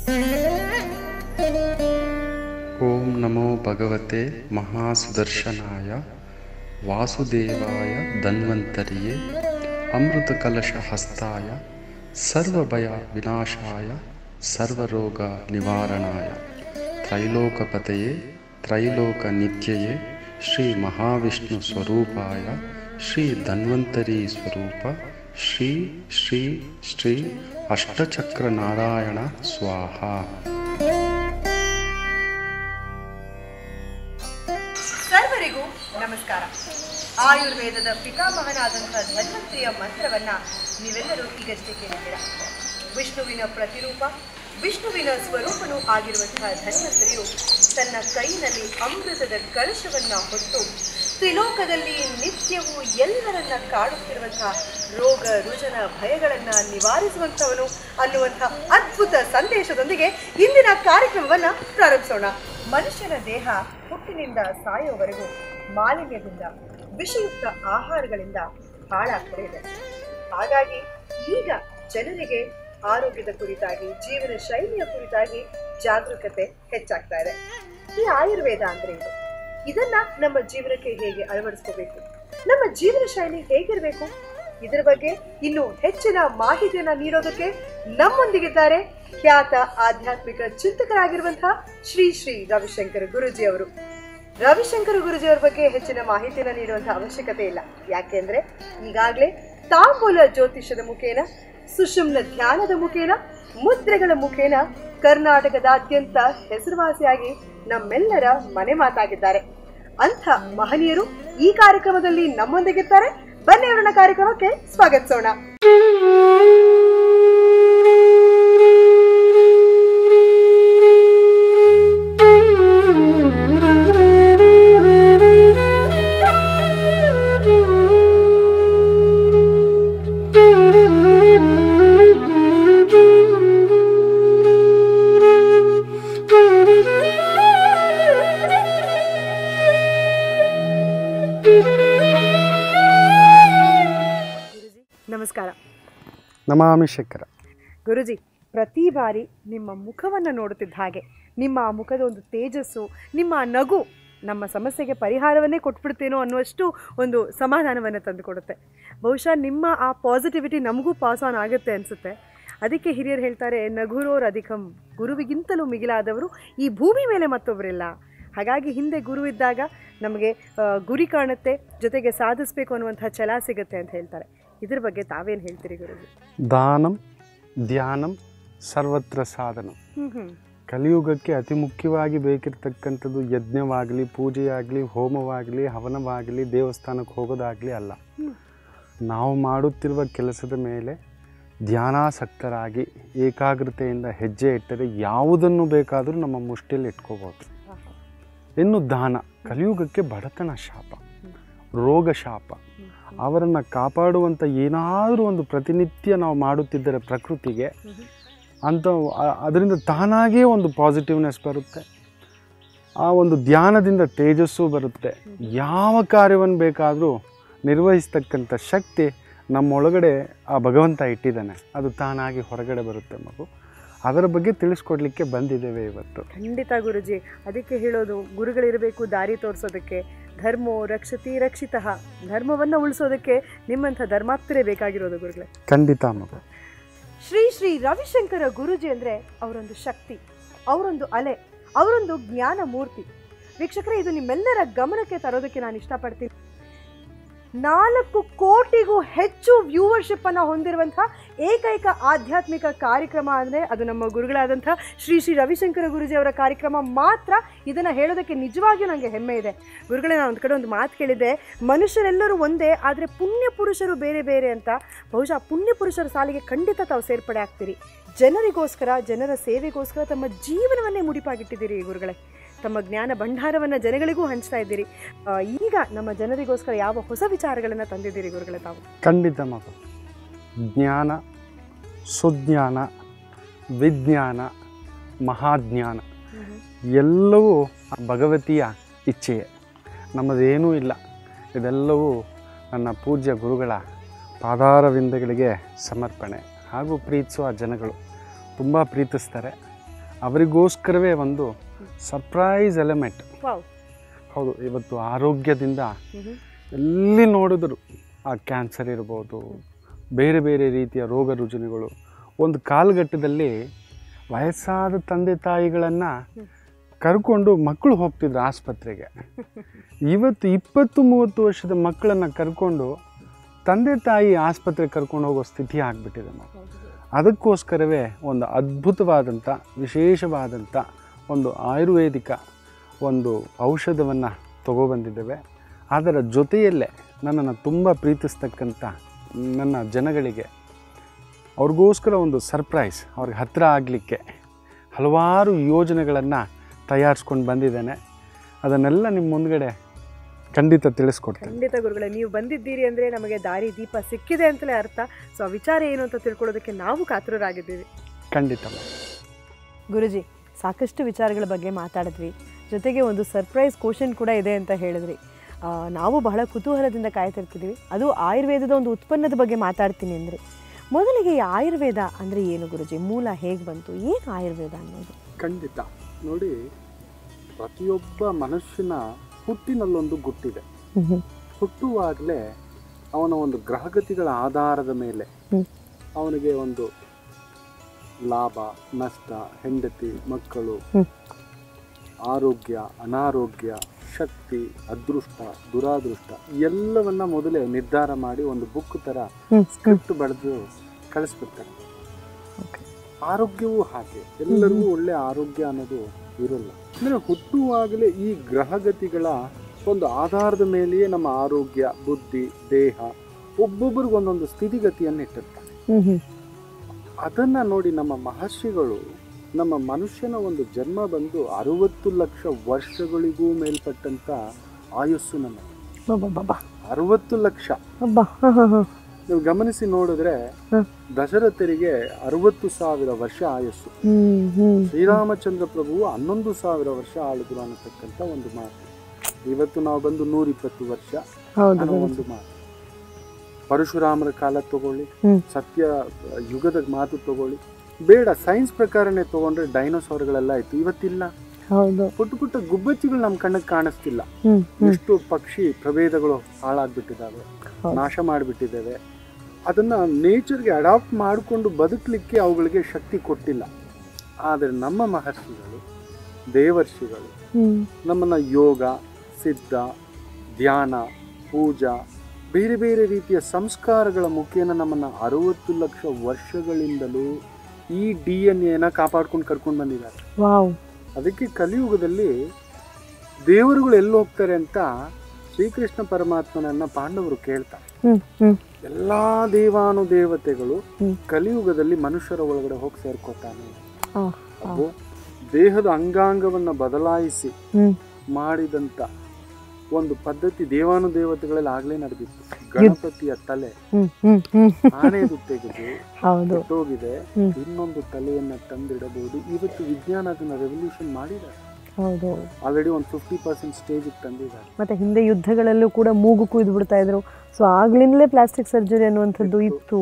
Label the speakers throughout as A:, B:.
A: ಓಂ ನಮೋ ಭಗವತೆ ಮಹಾಸುದರ್ಶನಾಯ ವಾಸುದೇವಾಯ ಧನ್ವಂತರಿಯೇ ಅಮೃತ ಕಲಶ ಹಸ್ತಾಯ ಸರ್ವಭಯ ವಿನಾಶಾಯ ಸರ್ವರೋಗ ನಿವಾರಣಾಯ ತ್ರೈಲೋಕಪತೆಯೇ ತ್ರೈಲೋಕ ನಿತ್ಯಯೇ ಶ್ರೀ ಮಹಾವಿಷ್ಣು ಸ್ವರೂಪಾಯ ಶ್ರೀ ಧನ್ವಂತರಿ ಸ್ವರೂಪ ಶ್ರೀ ಶ್ರೀ ಶ್ರೀ ಅಷ್ಟಚಕ್ರ ನಾರಾಯಣ ಸ್ವಾಹ
B: ಸರ್ವರಿಗೂ ನಮಸ್ಕಾರ ಆಯುರ್ವೇದದ ಪಿತಾಮಹನಾದಂತಹ ಧನ್ವಂತರಿಯ ಮಂತ್ರವನ್ನ ನೀವೆಲ್ಲರೂ ಈಗಷ್ಟೇ ಕೇಳಿದ್ದೀರ ವಿಷ್ಣುವಿನ ಪ್ರತಿರೂಪ ವಿಷ್ಣುವಿನ ಸ್ವರೂಪನೂ ಆಗಿರುವಂತಹ ಧನ್ವಂತರಿಯು ತನ್ನ ಕೈನಲ್ಲಿ ಅಮೃತದ ಕಲಶವನ್ನ ಹೊತ್ತು ತ್ರಿಲೋಕದಲ್ಲಿ ನಿತ್ಯವೂ ಎಲ್ಲರನ್ನ ಕಾಡುತ್ತಿರುವಂತಹ ರೋಗ ರುಜನ ಭಯಗಳನ್ನ ನಿವಾರಿಸುವಂಥವನು ಅನ್ನುವಂತಹ ಅದ್ಭುತ ಸಂದೇಶದೊಂದಿಗೆ ಇಂದಿನ ಕಾರ್ಯಕ್ರಮವನ್ನ ಪ್ರಾರಂಭಿಸೋಣ ಮನುಷ್ಯನ ದೇಹ ಹುಟ್ಟಿನಿಂದ ಸಾಯುವವರೆಗೂ ಮಾಲಿನ್ಯದಿಂದ ವಿಷಯುಕ್ತ ಆಹಾರಗಳಿಂದ ಹಾಳಾಗ್ತಾ ಇದೆ ಹಾಗಾಗಿ ಈಗ ಜನರಿಗೆ ಆರೋಗ್ಯದ ಕುರಿತಾಗಿ ಜೀವನ ಶೈಲಿಯ ಕುರಿತಾಗಿ ಜಾಗರೂಕತೆ ಹೆಚ್ಚಾಗ್ತಾ ಇದೆ ಈ ಆಯುರ್ವೇದ ಅಂದ್ರೆ ಇದು ಇದನ್ನ ನಮ್ಮ ಜೀವನಕ್ಕೆ ಹೇಗೆ ಅಳವಡಿಸ್ಕೋಬೇಕು ನಮ್ಮ ಜೀವನ ಶೈಲಿ ಹೇಗಿರಬೇಕು ಇದರ ಬಗ್ಗೆ ಇನ್ನು ಹೆಚ್ಚಿನ ಮಾಹಿತಿಯನ್ನ ನೀಡೋದಕ್ಕೆ ನಮ್ಮೊಂದಿಗಿದ್ದಾರೆ ಖ್ಯಾತ ಆಧ್ಯಾತ್ಮಿಕ ಚಿಂತಕರಾಗಿರುವಂತಹ ಶ್ರೀ ಶ್ರೀ ರವಿಶಂಕರ್ ಗುರುಜಿ ಅವರು ರವಿಶಂಕರ್ ಗುರುಜಿ ಅವರ ಬಗ್ಗೆ ಹೆಚ್ಚಿನ ಮಾಹಿತಿಯನ್ನ ನೀಡುವಂತಹ ಅವಶ್ಯಕತೆ ಇಲ್ಲ ಯಾಕೆಂದ್ರೆ ಈಗಾಗಲೇ ತಾಂಬೂಲ ಜ್ಯೋತಿಷದ ಮುಖೇನ ಸುಷುಮ್ನ ಧ್ಯಾನದ ಮುಖೇನ ಮುದ್ರೆಗಳ ಮುಖೇನ ಕರ್ನಾಟಕದಾದ್ಯಂತ ಹೆಸರುವಾಸಿಯಾಗಿ ನಮ್ಮೆಲ್ಲರ ಮನೆ ಮಾತಾಗಿದ್ದಾರೆ ಅಂಥ ಮಹನೀಯರು ಈ ಕಾರ್ಯಕ್ರಮದಲ್ಲಿ ನಮ್ಮೊಂದಿಗಿದ್ದಾರೆ ಬನ್ನಿ ಅವರನ್ನ ಕಾರ್ಯಕ್ರಮಕ್ಕೆ ಸ್ವಾಗತಿಸೋಣ ನಮಸ್ಕಾರ
A: ನಮಾಮಿ ಶಂಕರ
B: ಗುರುಜಿ ಪ್ರತಿ ಬಾರಿ ನಿಮ್ಮ ಮುಖವನ್ನು ನೋಡುತ್ತಿದ್ದ ಹಾಗೆ ನಿಮ್ಮ ಆ ಮುಖದ ಒಂದು ತೇಜಸ್ಸು ನಿಮ್ಮ ಆ ನಗು ನಮ್ಮ ಸಮಸ್ಯೆಗೆ ಪರಿಹಾರವನ್ನೇ ಕೊಟ್ಬಿಡ್ತೇನೋ ಅನ್ನುವಷ್ಟು ಒಂದು ಸಮಾಧಾನವನ್ನು ತಂದುಕೊಡುತ್ತೆ ಬಹುಶಃ ನಿಮ್ಮ ಆ ಪಾಸಿಟಿವಿಟಿ ನಮಗೂ ಪಾಸ್ ಆನ್ ಆಗುತ್ತೆ ಅನಿಸುತ್ತೆ ಅದಕ್ಕೆ ಹಿರಿಯರು ಹೇಳ್ತಾರೆ ನಗುರೋರ್ ಅಧಿಕಂ ಗುರುವಿಗಿಂತಲೂ ಮಿಗಿಲಾದವರು ಈ ಭೂಮಿ ಮೇಲೆ ಮತ್ತೊಬ್ಬರಿಲ್ಲ ಹಾಗಾಗಿ ಹಿಂದೆ ಗುರು ಇದ್ದಾಗ ನಮಗೆ ಆ, ಗುರಿ ಕಾಣುತ್ತೆ ಜೊತೆಗೆ ಸಾಧಿಸಬೇಕು ಅನ್ನುವಂಥ ಛಲ ಸಿಗುತ್ತೆ ಅಂತ ಹೇಳ್ತಾರೆ ಇದ್ರ ಬಗ್ಗೆ ತಾವೇನು ಹೇಳ್ತೀರಿ ಗುರುಜಿ
A: ದಾನಂ ಧ್ಯಾನಂ ಸರ್ವತ್ರ ಸಾಧನ
B: ಹ್ಮ್ ಹ್ಮ್
A: ಕಲಿಯುಗಕ್ಕೆ ಅತಿ ಮುಖ್ಯವಾಗಿ ಬೇಕಿರ್ತಕ್ಕಂಥದ್ದು ಯಜ್ಞವಾಗಲಿ ಪೂಜೆಯಾಗಲಿ ಹೋಮವಾಗಲಿ ಹವನವಾಗಲಿ ದೇವಸ್ಥಾನಕ್ಕೆ ಹೋಗೋದಾಗಲಿ ಅಲ್ಲ
B: ಹ್ಮ್.
A: ನಾವು ಮಾಡುತ್ತಿರುವ ಕೆಲಸದ ಮೇಲೆ ಧ್ಯಾನಾಸಕ್ತರಾಗಿ ಏಕಾಗ್ರತೆಯಿಂದ ಹೆಜ್ಜೆ ಇಟ್ಟರೆ ಯಾವುದನ್ನು ಬೇಕಾದರೂ ನಮ್ಮ ಮುಷ್ಟಿಯಲ್ಲಿ ಇಟ್ಕೋಬೋದು
B: ಆಹಾ.
A: ಇನ್ನು ದಾನ ಕಲಿಯುಗಕ್ಕೆ ಬಡತನ ಶಾಪ ರೋಗ ಶಾಪ
B: ಹ್ಮ್.
A: ಅವರನ್ನು ಕಾಪಾಡುವಂಥ ಏನಾದರೂ ಒಂದು ಪ್ರತಿನಿತ್ಯ ನಾವು ಮಾಡುತ್ತಿದ್ದರೆ ಪ್ರಕೃತಿಗೆ
B: ಹ್ಮ್.
A: ಅಂತ ಆ- ಅದರಿಂದ ತಾನಾಗೇ ಒಂದು ಪಾಸಿಟಿವ್ನೆಸ್ ಬರುತ್ತೆ ಆ ಒಂದು ಧ್ಯಾನದಿಂದ ತೇಜಸ್ಸು ಬರುತ್ತೆ ಯಾವ ಕಾರ್ಯವನ್ನು ಬೇಕಾದರೂ ನಿರ್ವಹಿಸ್ತಕ್ಕಂಥ ಶಕ್ತಿ ನಮ್ಮೊಳಗಡೆ ಆ ಭಗವಂತ ಇಟ್ಟಿದ್ದಾನೆ ಅದು ತಾನಾಗಿ ಹೊರಗಡೆ ಬರುತ್ತೆ ಮಗು ಅದರ ಬಗ್ಗೆ ತಿಳಿಸ್ಕೊಡ್ಲಿಕ್ಕೆ ಬಂದಿದ್ದೇವೆ ಇವತ್ತು
B: ಖಂಡಿತ ಗುರುಜಿ ಅದಕ್ಕೆ ಹೇಳೋದು ಗುರುಗಳಿರಬೇಕು ದಾರಿ ತೋರಿಸೋದಕ್ಕೆ ಧರ್ಮೋ ರಕ್ಷತಿ ರಕ್ಷಿತ ಧರ್ಮವನ್ನು ಉಳಿಸೋದಕ್ಕೆ ನಿಮ್ಮಂಥ ಧರ್ಮಾಪ್ತರೇ ಬೇಕಾಗಿರೋದು ಗುರುಗಳೇ
A: ಖಂಡಿತ ಮಗು
B: ಶ್ರೀ ಶ್ರೀ ರವಿಶಂಕರ ಗುರುಜಿ ಅಂದರೆ ಅವರೊಂದು ಶಕ್ತಿ ಅವರೊಂದು ಅಲೆ ಅವರೊಂದು ಜ್ಞಾನ ಮೂರ್ತಿ ವೀಕ್ಷಕರೇ ಇದು ನಿಮ್ಮೆಲ್ಲರ ಗಮನಕ್ಕೆ ತರೋದಕ್ಕೆ ನಾನು ಇಷ್ಟಪಡ್ತೀನಿ ನಾಲ್ಕು ಕೋಟಿಗೂ ಹೆಚ್ಚು ವ್ಯೂವರ್ಶಿಪ್ ಅನ್ನು ಹೊಂದಿರುವಂತಹ ಏಕೈಕ ಆಧ್ಯಾತ್ಮಿಕ ಕಾರ್ಯಕ್ರಮ ಅಂದರೆ ಅದು ನಮ್ಮ ಗುರುಗಳಾದಂಥ ಶ್ರೀ ಶ್ರೀ ರವಿಶಂಕರ ಗುರುಜಿ ಅವರ ಕಾರ್ಯಕ್ರಮ ಮಾತ್ರ ಇದನ್ನು ಹೇಳೋದಕ್ಕೆ ನಿಜವಾಗಿಯೂ ನನಗೆ ಹೆಮ್ಮೆ ಇದೆ ಗುರುಗಳೇ ನಾನು ಒಂದು ಕಡೆ ಒಂದು ಮಾತು ಕೇಳಿದೆ ಮನುಷ್ಯರೆಲ್ಲರೂ ಒಂದೇ ಆದರೆ ಪುಣ್ಯ ಪುರುಷರು ಬೇರೆ ಬೇರೆ ಅಂತ ಬಹುಶಃ ಪುಣ್ಯ ಪುರುಷರ ಸಾಲಿಗೆ ಖಂಡಿತ ತಾವು ಸೇರ್ಪಡೆ ಆಗ್ತೀರಿ ಜನರಿಗೋಸ್ಕರ ಜನರ ಸೇವೆಗೋಸ್ಕರ ತಮ್ಮ ಜೀವನವನ್ನೇ ಮುಡಿಪಾಗಿಟ್ಟಿದ್ದೀರಿ ಗುರುಗಳೇ ತಮ್ಮ ಜ್ಞಾನ ಭಂಡಾರವನ್ನು ಜನಗಳಿಗೂ ಹಂಚ್ತಾ ಇದ್ದೀರಿ ಆ, ಈಗ ನಮ್ಮ ಜನರಿಗೋಸ್ಕರ ಯಾವ ಹೊಸ ವಿಚಾರಗಳನ್ನು ತಂದಿದ್ದೀರಿ ಗುರುಗಳೇ ತಾವು
A: ಖಂಡಿತ ಮಗು ಜ್ಞಾನ ಸುಜ್ಞಾನ ವಿಜ್ಞಾನ ಮಹಾಜ್ಞಾನ ಎಲ್ಲವೂ ಆ ಭಗವತಿಯ ಇಚ್ಛೆಯೇ ನಮ್ಮದೇನೂ ಇಲ್ಲ ಇದೆಲ್ಲವೂ ನನ್ನ ಪೂಜ್ಯ ಗುರುಗಳ ಪಾದಾರವಿಂದಗಳಿಗೆ ಸಮರ್ಪಣೆ ಹಾಗೂ ಪ್ರೀತಿಸುವ ಜನಗಳು ತುಂಬ ಪ್ರೀತಿಸ್ತಾರೆ ಅವರಿಗೋಸ್ಕರವೇ ಒಂದು ಸರ್ಪ್ರೈಸ್ ಎಲಿಮೆಂಟ್
B: ವಾವ್
A: ಹೌದು ಇವತ್ತು ಆರೋಗ್ಯದಿಂದ ಎಲ್ಲಿ ನೋಡಿದ್ರು ಆ ಕ್ಯಾನ್ಸರ್ ಇರ್ಬೋದು ಬೇರೆ ಬೇರೆ ರೀತಿಯ ರೋಗ ರುಜಿನಗಳು ಒಂದು ಕಾಲಘಟ್ಟದಲ್ಲಿ ವಯಸ್ಸಾದ ತಂದೆ ತಾಯಿಗಳನ್ನು ಕರ್ಕೊಂಡು ಮಕ್ಕಳು ಹೋಗ್ತಿದ್ರು ಆಸ್ಪತ್ರೆಗೆ ಇವತ್ತು ಇಪ್ಪತ್ತು ಮೂವತ್ತು ವರ್ಷದ ಮಕ್ಕಳನ್ನು ಕರ್ಕೊಂಡು ತಂದೆ ತಾಯಿ ಆಸ್ಪತ್ರೆಗೆ ಕರ್ಕೊಂಡು ಹೋಗೋ ಸ್ಥಿತಿ ಆಗಿಬಿಟ್ಟಿದೆ ನಾವು ಅದಕ್ಕೋಸ್ಕರವೇ ಒಂದು ಅದ್ಭುತವಾದಂಥ ವಿಶೇಷವಾದಂಥ ಒಂದು ಆಯುರ್ವೇದಿಕ ಒಂದು ಔಷಧವನ್ನು ತಗೊಬಂದಿದ್ದೇವೆ ಅದರ ಜೊತೆಯಲ್ಲೇ ನನ್ನನ್ನು ತುಂಬ ಪ್ರೀತಿಸ್ತಕ್ಕಂಥ ನನ್ನ ಜನಗಳಿಗೆ ಅವ್ರಿಗೋಸ್ಕರ ಒಂದು ಸರ್ಪ್ರೈಸ್ ಅವ್ರಿಗೆ ಹತ್ತಿರ ಆಗಲಿಕ್ಕೆ ಹಲವಾರು ಯೋಜನೆಗಳನ್ನು ತಯಾರಿಸ್ಕೊಂಡು ಬಂದಿದ್ದೇನೆ ಅದನ್ನೆಲ್ಲ ನಿಮ್ಮ ಮುಂದ್ಗಡೆ ಖಂಡಿತ ತಿಳಿಸ್ಕೊಡ್ತೇನೆ
B: ಖಂಡಿತ ಗುರುಗಳೇ ನೀವು ಬಂದಿದ್ದೀರಿ ಅಂದರೆ ನಮಗೆ ದಾರಿ ದೀಪ ಸಿಕ್ಕಿದೆ ಅಂತಲೇ ಅರ್ಥ ಸೊ ಆ ವಿಚಾರ ಏನು ಅಂತ ತಿಳ್ಕೊಳ್ಳೋದಕ್ಕೆ ನಾವು ಕಾತುರರಾಗಿದ್ದೀವಿ
A: ಖಂಡಿತ
B: ಗುರುಜಿ ಸಾಕಷ್ಟು ವಿಚಾರಗಳ ಬಗ್ಗೆ ಮಾತಾಡಿದ್ವಿ ಜೊತೆಗೆ ಒಂದು ಸರ್ಪ್ರೈಸ್ ಕ್ವಶನ್ ಕೂಡ ಇದೆ ಅಂತ ಹೇಳಿದ್ರಿ ಆ, ನಾವು ಬಹಳ ಕುತೂಹಲದಿಂದ ಕಾಯ್ತಿರ್ತಿದ್ದೀವಿ ಅದು ಆಯುರ್ವೇದದ ಒಂದು ಉತ್ಪನ್ನದ ಬಗ್ಗೆ ಮಾತಾಡ್ತೀನಿ ಅಂದರೆ ಮೊದಲಿಗೆ ಈ ಆಯುರ್ವೇದ ಅಂದರೆ ಏನು ಗುರುಜಿ ಮೂಲ ಹೇಗೆ ಬಂತು ಏನು ಆಯುರ್ವೇದ ಅನ್ನೋದು
A: ಖಂಡಿತ ನೋಡಿ ಪ್ರತಿಯೊಬ್ಬ ಮನುಷ್ಯನ ಹುಟ್ಟಿನಲ್ಲೊಂದು ಗುಟ್ಟಿದೆ ಹುಟ್ಟುವಾಗಲೇ ಅವನ ಒಂದು ಗ್ರಹಗತಿಗಳ ಆಧಾರದ ಮೇಲೆ
B: ಹ್ಮ್.
A: ಅವನಿಗೆ ಒಂದು ಲಾಭ ನಷ್ಟ ಹೆಂಡತಿ ಮಕ್ಕಳು
B: ಹ್ಮ್.
A: ಆರೋಗ್ಯ ಅನಾರೋಗ್ಯ ಶಕ್ತಿ ಅದೃಷ್ಟ ದುರಾದೃಷ್ಟ ಎಲ್ಲವನ್ನ ಮೊದಲೇ ನಿರ್ಧಾರ ಮಾಡಿ ಒಂದು ಬುಕ್ ತರ ಸ್ಕ್ರಿಪ್ಟ್ ಬರೆದು ಕಳಿಸ್ಬಿಡ್ತಾರೆ ಆರೋಗ್ಯವೂ ಹಾಗೆ ಎಲ್ಲರಿಗೂ ಒಳ್ಳೆ ಆರೋಗ್ಯ ಅನ್ನೋದು ಇರಲ್ಲ ಅಂದ್ರೆ ಹುಟ್ಟುವಾಗಲೇ ಈ ಗ್ರಹಗತಿಗಳ ಒಂದು ಆಧಾರದ ಮೇಲೆಯೇ ನಮ್ಮ ಆರೋಗ್ಯ ಬುದ್ಧಿ ದೇಹ ಒಬ್ಬೊಬ್ಬರಿಗೆ ಒಂದೊಂದು ಸ್ಥಿತಿಗತಿಯನ್ನು ಇಟ್ಟಿರ್ತಾರೆ ಅದನ್ನ ನೋಡಿ ನಮ್ಮ ಮಹರ್ಷಿಗಳು ನಮ್ಮ ಮನುಷ್ಯನ ಒಂದು ಜನ್ಮ ಬಂದು ಅರವತ್ತು ಲಕ್ಷ ವರ್ಷಗಳಿಗೂ ಮೇಲ್ಪಟ್ಟಂತ ಆಯುಸ್ಸು ನಮ್ಮ ಅರವತ್ತು ಲಕ್ಷ ನೀವು ಗಮನಿಸಿ ನೋಡಿದ್ರೆ
B: ಹ.
A: ದಶರಥರಿಗೆ ಅರವತ್ತು ಸಾವಿರ ವರ್ಷ ಆಯಸ್ಸು ಶ್ರೀರಾಮಚಂದ್ರ ಪ್ರಭುವು ಹನ್ನೊಂದು ಸಾವಿರ ವರ್ಷ ಆಳಿದ್ರು ಅನ್ನತಕ್ಕಂಥ ಒಂದು ಮಾತು ಇವತ್ತು ನಾವು ಬಂದು ನೂರಿಪ್ಪತ್ತು ವರ್ಷ ಅನ್ನೋ ಒಂದು ಮಾತು ಪರಶುರಾಮರ ಕಾಲ ತಗೊಳ್ಳಿ
B: ಹ್ಮ್.
A: ಸತ್ಯ ಯುಗದ ಮಾತು ತಗೊಳ್ಳಿ ಬೇಡ ಸೈನ್ಸ್ ಪ್ರಕಾರನೇ ತಗೊಂಡ್ರೆ ಡೈನೋಸಾರ್ಗಳೆಲ್ಲ ಆಯ್ತು ಇವತ್ತಿಲ್ಲ
B: ಹೌದು
A: ಪುಟ್ಟ ಪುಟ್ಟ ಗುಬ್ಬಚ್ಚಿಗಳು ನಮ್ಮ ಕಣ್ಣಿಗೆ ಕಾಣಿಸ್ತಿಲ್ಲ
B: ಹ್ಮ್ ಹ್ಮ್
A: ಎಷ್ಟು ಪಕ್ಷಿ ಪ್ರಭೇದಗಳು ಹಾಳಾಗ್ಬಿಟ್ಟಿದ್ದಾವೆ
B: ಹೌದು.
A: ನಾಶ ಮಾಡಿಬಿಟ್ಟಿದ್ದಾವೆ ಅದನ್ನ ನೇಚರ್ಗೆ ಅಡಾಪ್ಟ್ ಮಾಡಿಕೊಂಡು ಬದುಕಲಿಕ್ಕೆ ಅವುಗಳಿಗೆ ಶಕ್ತಿ ಕೊಟ್ಟಿಲ್ಲ ಆದರೆ ನಮ್ಮ ಮಹರ್ಷಿಗಳು ದೇವರ್ಷಿಗಳು
B: ಹ್ಮ್
A: ನಮ್ಮನ್ನ ಯೋಗ ಸಿದ್ಧ ಧ್ಯಾನ ಪೂಜಾ ಬೇರೆ ಬೇರೆ ರೀತಿಯ ಸಂಸ್ಕಾರಗಳ ಮುಖೇನ ನಮ್ಮನ್ನ ಅರವತ್ತು ಲಕ್ಷ ವರ್ಷಗಳಿಂದಲೂ ಈ ಡಿ ಎನ್ ಎನ ಕಾಪಾಡ್ಕೊಂಡು ಕರ್ಕೊಂಡು ಬಂದಿದ್ದಾರೆ
B: ವಾವ್
A: ಅದಕ್ಕೆ ಕಲಿಯುಗದಲ್ಲಿ ದೇವರುಗಳು ಎಲ್ಲಿ ಹೋಗ್ತಾರೆ ಅಂತ ಶ್ರೀಕೃಷ್ಣ ಪರಮಾತ್ಮನನ್ನ ಪಾಂಡವರು ಕೇಳ್ತಾರೆ
B: ಹ್ಮ್ ಹ್ಮ್
A: ಎಲ್ಲಾ ದೇವಾನುದೇವತೆಗಳು
B: ಹ್ಮ್.
A: ಕಲಿಯುಗದಲ್ಲಿ ಮನುಷ್ಯರ ಒಳಗಡೆ ಹೋಗಿ ಸೇರ್ಕೋತಾನೆ
B: ಆ,
A: ಅದು ದೇಹದ ಅಂಗಾಂಗವನ್ನ ಬದಲಾಯಿಸಿ
B: ಹ್ಮ್
A: ಮಾಡಿದಂತ ಒಂದು ಪದ್ಧತಿ ದೇವಾನುದೇವತೆಗಳಲ್ಲಿ ಆಗ್ಲೇ ನಡೆದಿತ್ತು ಗಣಪತಿಯ ತಲೆ
B: ಹ್ಮ್ ಹ್ಮ್ ಹ್ಮ್
A: ಆನೆದು ತೆಗೆದು
B: ಹೌದು
A: ಕೆಟ್ಟೋಗಿದೆ
B: ಹ್ಮ್.
A: ಇನ್ನೊಂದು ತಲೆಯನ್ನ ತಂದಿಡಬಹುದು ಇವತ್ತು ವಿಜ್ಞಾನ ಅದನ್ನ ರೆವಲ್ಯೂಷನ್ ಮಾಡಿದ್ದಾರೆ
B: ಹೌದು
A: ಆಲ್ರೆಡಿ ಒಂದು ಫಿಫ್ಟಿ ಪರ್ಸೆಂಟ್ ಸ್ಟೇಜಿಗೆ ತಂದಿದ್ದಾರೆ
B: ಮತ್ತೆ ಹಿಂದೆ ಯುದ್ಧಗಳಲ್ಲೂ ಕೂಡ ಮೂಗು ಕುಯ್ದು ಬಿಡ್ತಾ ಇದ್ರು ಸೊ ಆಗ್ಲಿಂದಲೇ ಪ್ಲಾಸ್ಟಿಕ್ ಸರ್ಜರಿ ಅನ್ನುವಂಥದ್ದು ಇತ್ತು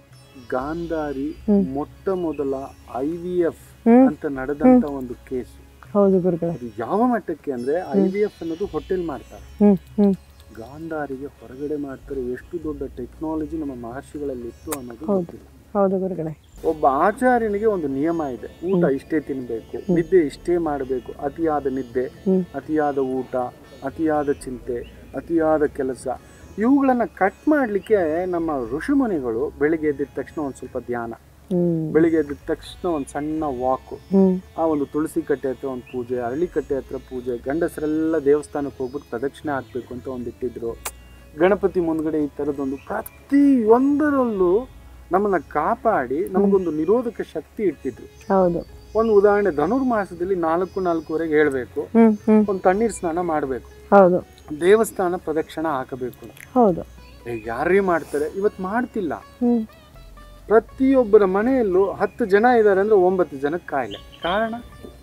A: ಗಾಂಧಾರಿ
B: ಹ್ಮ್.
A: ಮೊಟ್ಟ ಮೊದಲ ಐ ವಿ ಎಫ್
B: ಹ್ಮ್
A: ಅಂತ ನಡೆದಂತ ಒಂದು ಕೇಸ್
B: ಹೌದು ಗುರುಗಳೇ
A: ಅದು ಯಾವ ಮಟ್ಟಕ್ಕೆ ಅಂದ್ರೆ ಐ ವಿ ಎಫ್ ಅನ್ನೋದು ಹೋಟೆಲ್ ಮಾಡ್ತಾರೆ
B: ಹ್ಮ್ ಹ್ಮ್
A: ಗಾಂಧಾರಿಗೆ ಹೊರಗಡೆ ಮಾಡ್ತಾರೆ ಎಷ್ಟು ದೊಡ್ಡ ಟೆಕ್ನಾಲಜಿ ನಮ್ಮ ಮಹರ್ಷಿಗಳಲ್ಲಿ ಇತ್ತು ಅನ್ನೋದು
B: ಹೌದು.
A: ಗೊತ್ತಿಲ್ಲ
B: ಹೌದು ಗುರುಗಳೇ
A: ಒಬ್ಬ ಆಚಾರ್ಯನಿಗೆ ಒಂದು ನಿಯಮ ಇದೆ ಊಟ ಇಷ್ಟೇ ತಿನ್ಬೇಕು ನಿದ್ದೆ ಇಷ್ಟೇ ಮಾಡಬೇಕು ಅತಿಯಾದ ನಿದ್ದೆ
B: ಹ್ಮ್.
A: ಅತಿಯಾದ ಊಟ ಅತಿಯಾದ ಚಿಂತೆ ಅತಿಯಾದ ಕೆಲಸ ಇವುಗಳನ್ನ ಕಟ್ ಮಾಡಲಿಕ್ಕೆ ನಮ್ಮ ಋಷಿಮುನಿಗಳು ಬೆಳಿಗ್ಗೆ ಎದ್ದಿದ ತಕ್ಷಣ ಒಂದು ಸ್ವಲ್ಪ ಧ್ಯಾನ
B: ಹ್ಮ್
A: ಬೆಳಿಗ್ಗೆ ಎದ್ದಿದ ತಕ್ಷಣ ಒಂದು ಸಣ್ಣ ವಾಕು
B: ಹ್ಮ್
A: ಆ ಒಂದು ತುಳಸಿ ಕಟ್ಟೆ ಹತ್ರ ಒಂದು ಪೂಜೆ ಅರಳಿ ಕಟ್ಟೆ ಹತ್ರ ಪೂಜೆ ಗಂಡಸರೆಲ್ಲ ದೇವಸ್ಥಾನಕ್ಕೆ ಹೋಗ್ಬಿಟ್ಟು ಪ್ರದಕ್ಷಿಣೆ ಹಾಕ್ಬೇಕು ಅಂತ ಒಂದು ಇಟ್ಟಿದ್ರು ಗಣಪತಿ ಮುಂದ್ಗಡೆ ಈ ಥರದೊಂದು ಪ್ರತಿಯೊಂದರಲ್ಲೂ ನಮ್ಮನ್ನ ಕಾಪಾಡಿ ನಮಗೊಂದು ನಿರೋಧಕ ಶಕ್ತಿ ಇಟ್ಟಿದ್ರು
B: ಹೌದು
A: ಒಂದು ಉದಾಹರಣೆ ಧನುರ್ಮಾಸದಲ್ಲಿ ನಾಲ್ಕು ನಾಲ್ಕೂವರೆಗೆ ಹೇಳ್ಬೇಕು
B: ಹ್ಮ್ ಹ್ಮ್
A: ಒಂದು ತಣ್ಣೀರ್ ಸ್ನಾನ ಮಾಡಬೇಕು
B: ಹೌದು
A: ದೇವಸ್ಥಾನ ಪ್ರದಕ್ಷಿಣ ಹಾಕಬೇಕು
B: ಹೌದು
A: ಯಾರೇ ಮಾಡ್ತಾರೆ ಇವತ್ತು ಮಾಡ್ತಿಲ್ಲ
B: ಹ್ಮ್
A: ಪ್ರತಿಯೊಬ್ಬರ ಮನೆಯಲ್ಲೂ ಹತ್ತು ಜನ ಇದ್ದಾರೆ ಅಂದ್ರೆ ಒಂಬತ್ತು ಜನಕ್ಕೆ ಕಾಯಿಲೆ ಕಾರಣ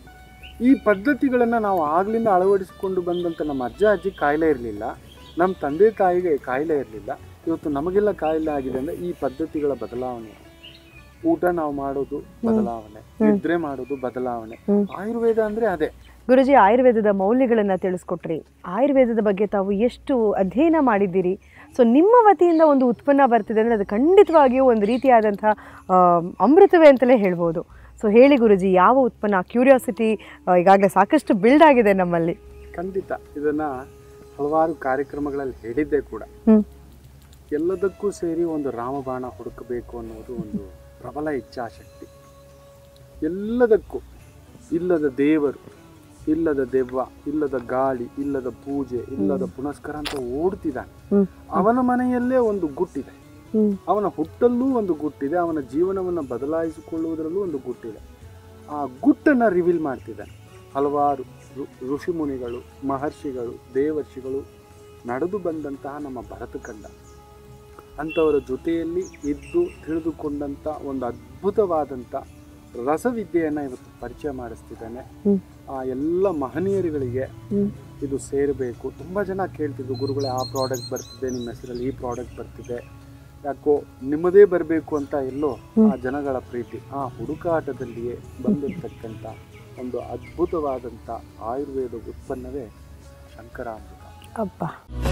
A: ಈ ಪದ್ಧತಿಗಳನ್ನು ನಾವು ಆಗ್ಲಿಂದ ಅಳವಡಿಸಿಕೊಂಡು ಬಂದಂಥ ನಮ್ಮ ಅಜ್ಜ ಅಜ್ಜಿ ಕಾಯಿಲೆ ಇರಲಿಲ್ಲ ನಮ್ಮ ತಂದೆ ತಾಯಿಗೆ ಕಾಯಿಲೆ ಇರಲಿಲ್ಲ ಇವತ್ತು ನಮಗೆಲ್ಲ ಕಾಯಿಲೆ ಆಗಿದೆ ಅಂದರೆ ಈ ಪದ್ಧತಿಗಳ ಬದಲಾವಣೆ ಊಟ ನಾವು ಮಾಡೋದು ಬದಲಾವಣೆ ನಿದ್ರೆ ಮಾಡೋದು ಬದಲಾವಣೆ
B: ಹ್ಮ್.
A: ಆಯುರ್ವೇದ ಅಂದ್ರೆ ಅದೇ
B: ಗುರುಜಿ ಆಯುರ್ವೇದದ ಮೌಲ್ಯಗಳನ್ನು ತಿಳಿಸ್ಕೊಟ್ರಿ ಆಯುರ್ವೇದದ ಬಗ್ಗೆ ತಾವು ಎಷ್ಟು ಅಧ್ಯಯನ ಮಾಡಿದ್ದೀರಿ ಸೊ ನಿಮ್ಮ ವತಿಯಿಂದ ಒಂದು ಉತ್ಪನ್ನ ಬರ್ತಿದೆ ಅಂದರೆ ಅದು ಖಂಡಿತವಾಗಿಯೂ ಒಂದು ರೀತಿಯಾದಂಥ ಆ, ಅಮೃತವೇ ಅಂತಲೇ ಹೇಳ್ಬೋದು ಸೊ ಹೇಳಿ ಗುರುಜಿ ಯಾವ ಉತ್ಪನ್ನ ಕ್ಯೂರಿಯಾಸಿಟಿ ಈಗಾಗಲೇ ಸಾಕಷ್ಟು ಬಿಲ್ಡ್ ಆಗಿದೆ ನಮ್ಮಲ್ಲಿ
A: ಖಂಡಿತ ಇದನ್ನ ಹಲವಾರು ಕಾರ್ಯಕ್ರಮಗಳಲ್ಲಿ ಹೇಳಿದ್ದೆ ಕೂಡ
B: ಹ್ಮ್.
A: ಎಲ್ಲದಕ್ಕೂ ಸೇರಿ ಒಂದು ರಾಮಬಾಣ ಹುಡುಕಬೇಕು ಅನ್ನೋದು ಒಂದು ಪ್ರಬಲ ಇಚ್ಛಾಶಕ್ತಿ ಎಲ್ಲದಕ್ಕೂ ಇಲ್ಲದ ದೇವರು ಇಲ್ಲದ ದೆವ್ವ ಇಲ್ಲದ ಗಾಳಿ ಇಲ್ಲದ ಪೂಜೆ ಇಲ್ಲದ ಪುನಸ್ಕಾರ ಅಂತ ಓಡ್ತಿದ್ದಾನೆ
B: ಹ್ಮ್.
A: ಅವನ ಮನೆಯಲ್ಲೇ ಒಂದು ಗುಟ್ಟಿದೆ
B: ಹ್ಮ್.
A: ಅವನ ಹುಟ್ಟಲ್ಲೂ ಒಂದು ಗುಟ್ಟಿದೆ ಅವನ ಜೀವನವನ್ನು ಬದಲಾಯಿಸಿಕೊಳ್ಳುವುದರಲ್ಲೂ ಒಂದು ಗುಟ್ಟಿದೆ ಆ ಗುಟ್ಟನ್ನು ರಿವೀಲ್ ಮಾಡ್ತಿದ್ದಾನೆ ಹಲವಾರು ಋ- ಋಷಿಮುನಿಗಳು ಮಹರ್ಷಿಗಳು ದೇವರ್ಷಿಗಳು ನಡೆದು ಬಂದಂತಹ ನಮ್ಮ ಭರತಖಂಡ ಅಂಥವರ ಜೊತೆಯಲ್ಲಿ ಇದ್ದು ತಿಳಿದುಕೊಂಡಂಥ ಒಂದು ಅದ್ಭುತವಾದಂಥ ರಸವಿದ್ಯೆಯನ್ನು ಇವತ್ತು ಪರಿಚಯ ಮಾಡಿಸ್ತಿದ್ದಾನೆ
B: ಹ್ಮ್.
A: ಆ ಎಲ್ಲ ಮಹನೀಯರುಗಳಿಗೆ
B: ಹ್ಮ್.
A: ಇದು ಸೇರಬೇಕು ತುಂಬ ಜನ ಕೇಳ್ತಿದ್ರು ಗುರುಗಳೇ ಆ ಪ್ರಾಡಕ್ಟ್ ಬರ್ತಿದೆ ನಿಮ್ಮ ಹೆಸರಲ್ಲಿ ಈ ಪ್ರಾಡಕ್ಟ್ ಬರ್ತಿದೆ ಯಾಕೋ ನಿಮ್ಮದೇ ಬರಬೇಕು ಅಂತ ಎಲ್ಲೋ ಆ ಜನಗಳ ಪ್ರೀತಿ ಆ ಹುಡುಕಾಟದಲ್ಲಿಯೇ ಬಂದಿರತಕ್ಕಂಥ ಒಂದು ಅದ್ಭುತವಾದಂಥ ಆಯುರ್ವೇದ ಉತ್ಪನ್ನವೇ ಶಂಕರಾಮೃತ
B: ಅಬ್ಬ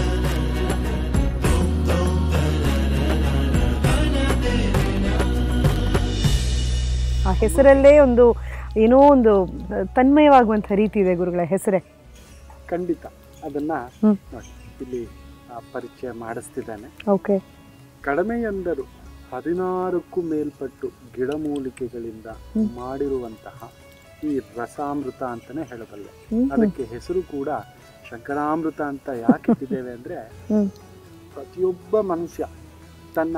B: ಆ ಹೆಸರಲ್ಲೇ ಒಂದು ಏನೋ ಒಂದು ತನ್ಮಯವಾಗುವಂಥ ರೀತಿ ಇದೆ ಗುರುಗಳ ಹೆಸರೇ
A: ಖಂಡಿತ ಅದನ್ನ
B: ಹ್ಮ್.
A: ನೋಡಿ ಇಲ್ಲಿ ಆ ಪರಿಚಯ ಮಾಡಿಸ್ತಿದ್ದಾನೆ
B: ಓಕೆ
A: ಕಡಿಮೆ ಎಂದರು ಹದಿನಾರಕ್ಕೂ ಮೇಲ್ಪಟ್ಟು ಗಿಡಮೂಲಿಕೆಗಳಿಂದ ಮಾಡಿರುವಂತಹ ಈ ರಸಾಮೃತ ಅಂತಾನೆ ಹೇಳಬಲ್ಲೆ ಅದಕ್ಕೆ ಹೆಸರು ಕೂಡ ಶಂಕರಾಮೃತ ಅಂತ ಯಾಕೆ ಇಟ್ಟಿದ್ದೇವೆ ಅಂದ್ರೆ
B: ಹ್ಮ್.
A: ಪ್ರತಿಯೊಬ್ಬ ಮನುಷ್ಯ ತನ್ನ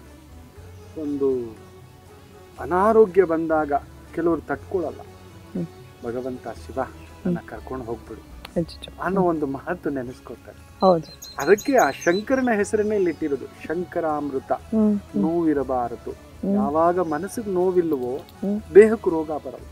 A: ಒಂದು ಅನಾರೋಗ್ಯ ಬಂದಾಗ ಕೆಲವರು ತಟ್ಕೊಳ್ಳಲ್ಲ
B: ಹ್ಮ್.
A: ಭಗವಂತ ಶಿವ ನನ್ನ ಕರ್ಕೊಂಡು ಹೋಗ್ಬಿಡು
B: ಅಚ್ಚಚ್ಚ.
A: ಅನ್ನೋ ಒಂದು ಮಾತು ನೆನೆಸ್ಕೊತಾರೆ
B: ಹೌದು
A: ಅದಕ್ಕೆ ಆ ಶಂಕರನ ಹೆಸರನ್ನೇ ಇಲ್ಲಿಟ್ಟಿರೋದು ಶಂಕರಾಮೃತ
B: ಹ್ಮ್
A: ನೋವಿರಬಾರದು
B: ಹ್ಮ್.
A: ಯಾವಾಗ ಮನಸ್ಸಿಗೆ ನೋವಿಲ್ಲವೋ
B: ಹ್ಮ್.
A: ದೇಹಕ್ಕೂ ರೋಗ ಬರಲ್ಲ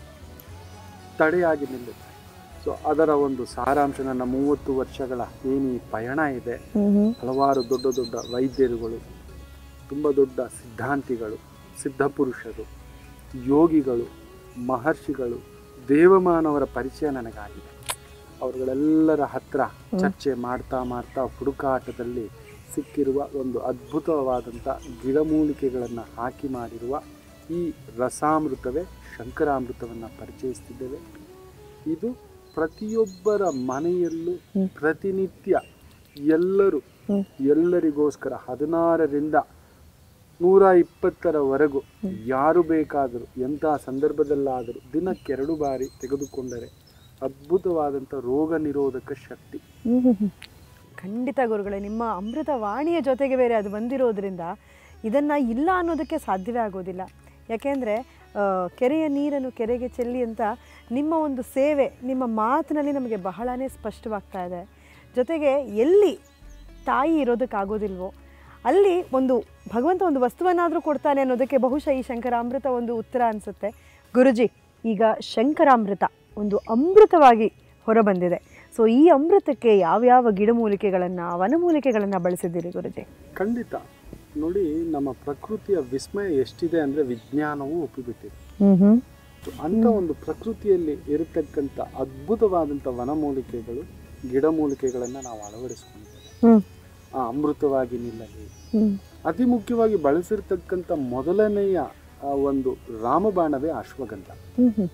A: ತಡೆಯಾಗಿ ನಿಲ್ಲುತ್ತೆ ಸೊ ಅದರ ಒಂದು ಸಾರಾಂಶ ನನ್ನ ಮೂವತ್ತು ವರ್ಷಗಳ ಏನು ಈ ಪಯಣ ಇದೆ
B: ಹ್ಮ್ ಹ್ಮ್
A: ಹಲವಾರು ದೊಡ್ಡ ದೊಡ್ಡ ವೈದ್ಯರುಗಳು ತುಂಬ ದೊಡ್ಡ ಸಿದ್ಧಾಂತಿಗಳು ಸಿದ್ಧಪುರುಷರು ಯೋಗಿಗಳು ಮಹರ್ಷಿಗಳು ದೇವಮಾನವರ ಪರಿಚಯ ನನಗಾಗಿದೆ ಅವರುಗಳೆಲ್ಲರ ಹತ್ರ ಚರ್ಚೆ ಮಾಡ್ತಾ ಮಾಡ್ತಾ ಹುಡುಕಾಟದಲ್ಲಿ ಸಿಕ್ಕಿರುವ ಒಂದು ಅದ್ಭುತವಾದಂಥ ಗಿಡಮೂಲಿಕೆಗಳನ್ನು ಹಾಕಿ ಮಾಡಿರುವ ಈ ರಸಾಮೃತವೇ ಶಂಕರಾಮೃತವನ್ನು ಪರಿಚಯಿಸ್ತಿದ್ದೇವೆ ಇದು ಪ್ರತಿಯೊಬ್ಬರ ಮನೆಯಲ್ಲೂ
B: ಹ್ಮ್.
A: ಪ್ರತಿನಿತ್ಯ ಎಲ್ಲರೂ
B: ಹ್ಮ್.
A: ಎಲ್ಲರಿಗೋಸ್ಕರ ಹದಿನಾರರಿಂದ ನೂರ ಇಪ್ಪತ್ತರವರೆಗೂ ಯಾರು ಬೇಕಾದರೂ ಎಂಥ ಸಂದರ್ಭದಲ್ಲಾದರೂ ದಿನಕ್ಕೆರಡು ಬಾರಿ ತೆಗೆದುಕೊಂಡರೆ ಅದ್ಭುತವಾದಂಥ ರೋಗ ನಿರೋಧಕ ಶಕ್ತಿ
B: ಹ್ಮ್ ಹ್ಮ್ ಹ್ಮ್. ಖಂಡಿತ ಗುರುಗಳೇ ನಿಮ್ಮ ಅಮೃತ ವಾಣಿಯ ಜೊತೆಗೆ ಬೇರೆ ಅದು ಬಂದಿರೋದ್ರಿಂದ ಇದನ್ನು ಇಲ್ಲ ಅನ್ನೋದಕ್ಕೆ ಸಾಧ್ಯವೇ ಆಗೋದಿಲ್ಲ ಯಾಕೆಂದರೆ ಕೆರೆಯ ನೀರನ್ನು ಕೆರೆಗೆ ಚೆಲ್ಲಿ ಅಂತ ನಿಮ್ಮ ಒಂದು ಸೇವೆ ನಿಮ್ಮ ಮಾತಿನಲ್ಲಿ ನಮಗೆ ಬಹಳನೇ ಸ್ಪಷ್ಟವಾಗ್ತಾ ಇದೆ ಜೊತೆಗೆ ಎಲ್ಲಿ ತಾಯಿ ಇರೋದಕ್ಕಾಗೋದಿಲ್ವೋ ಅಲ್ಲಿ ಒಂದು ಭಗವಂತ ಒಂದು ವಸ್ತುವನ್ನಾದರೂ ಕೊಡ್ತಾನೆ ಅನ್ನೋದಕ್ಕೆ ಬಹುಶಃ ಈ ಶಂಕರಾಮೃತ ಒಂದು ಉತ್ತರ ಅನಿಸುತ್ತೆ ಗುರುಜಿ ಈಗ ಶಂಕರಾಮೃತ ಒಂದು ಅಮೃತವಾಗಿ ಹೊರಬಂದಿದೆ ಸೊ ಈ ಅಮೃತಕ್ಕೆ ಯಾವ್ಯಾವ ಗಿಡಮೂಲಿಕೆಗಳನ್ನು ವನಮೂಲಿಕೆಗಳನ್ನು ಬಳಸಿದ್ದೀರಿ ಗುರುಜಿ
A: ಖಂಡಿತ ನೋಡಿ ನಮ್ಮ ಪ್ರಕೃತಿಯ ವಿಸ್ಮಯ ಎಷ್ಟಿದೆ ಅಂದರೆ ವಿಜ್ಞಾನವೂ ಒಪ್ಪಿಬಿಟ್ಟಿದೆ
B: ಹ್ಞೂ ಹ್ಞೂ
A: ಅಂಥ ಒಂದು ಪ್ರಕೃತಿಯಲ್ಲಿ ಇರತಕ್ಕಂಥ ಅದ್ಭುತವಾದಂಥ ವನಮೂಲಿಕೆಗಳು ಗಿಡಮೂಲಿಕೆಗಳನ್ನು ನಾವು ಅಳವಡಿಸ್ಕೊಂಡಿದ್ದೇವೆ
B: ಹ್ಞೂ
A: ಆ ಅಮೃತವಾಗಿ ನಿಲ್ಲಲಿ
B: ಹ್ಞೂ
A: ಅತಿ ಮುಖ್ಯವಾಗಿ ಬಳಸಿರ್ತಕ್ಕಂಥ ಮೊದಲನೆಯ ಆ ಒಂದು ರಾಮಬಾಣವೇ ಅಶ್ವಗಂಧ
B: ಹ್ಞೂ ಹ್ಞೂ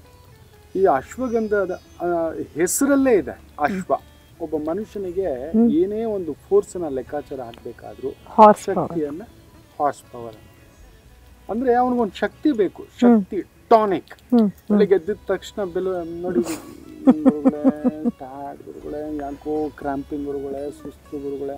A: ಈ ಅಶ್ವಗಂಧದ ಆ, ಹೆಸರಲ್ಲೇ ಇದೆ ಅಶ್ವ ಒಬ್ಬ ಮನುಷ್ಯನಿಗೆ ಏನೇ ಒಂದು ಫೋರ್ಸ್ನ ಲೆಕ್ಕಾಚಾರ ಹಾಕಬೇಕಾದ್ರೂ
B: ಹಾರ್ಸ್
A: ಶಕ್ತಿಯನ್ನ ಹಾರ್ಸ್ ಪವರ್ ಅಂದ್ರೆ ಅವನಿಗೊಂದು ಶಕ್ತಿ ಬೇಕು ಶಕ್ತಿ ಟಾನಿಕ್
B: ಹ್ಞೂ
A: ಬೆಳಿಗ್ಗೆ ಎದ್ದಿದ ತಕ್ಷಣ ಬೆಲೆ ನೋಡಿ ಗುರುಗಳೇ ಟಯರ್ಡ್ ಗುರುಗಳೇ ಯಾಕೋ ಕ್ರಾಂಪಿಂಗ್ ಗುರುಗಳೇ ಸುಸ್ತು ಗುರುಗಳೇ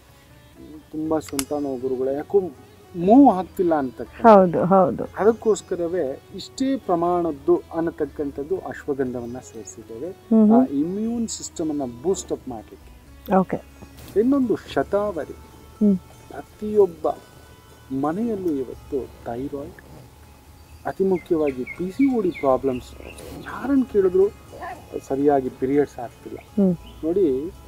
A: ತುಂಬ ಸ್ವಂತ ನೋವು ಗುರುಗಳೇ ಯಾಕೋ ಮೂವ್ ಆಗ್ತಿಲ್ಲ ಅಂತಕ್ಕ
B: ಹೌದು ಹೌದು
A: ಅದಕ್ಕೋಸ್ಕರವೇ ಇಷ್ಟೇ ಪ್ರಮಾಣದ್ದು ಅನ್ನತಕ್ಕಂಥದ್ದು ಅಶ್ವಗಂಧವನ್ನ ಸೇರಿಸಿದ್ದೇವೆ
B: ಹ್ಞೂ
A: ಆ
B: ಹ್ಞೂ
A: ಇಮ್ಯೂನ್ ಸಿಸ್ಟಮ್ ಅನ್ನ ಬೂಸ್ಟ್ ಅಪ್ ಮಾಡಲಿಕ್ಕೆ
B: ಓಕೆ
A: ಇನ್ನೊಂದು ಶತಾವರಿ
B: ಹ್ಞೂ
A: ಪ್ರತಿಯೊಬ್ಬ ಮನೆಯಲ್ಲೂ ಇವತ್ತು ಥೈರಾಯ್ಡ್ ಅತಿ ಮುಖ್ಯವಾಗಿ P C O D problems ಯಾರನ್ನು ಕೇಳಿದ್ರು ಸರಿಯಾಗಿ ಪೀರಿಯಡ್ಸ್ ಆಗ್ತಿಲ್ಲ
B: ಹ್ಞೂ
A: ನೋಡಿ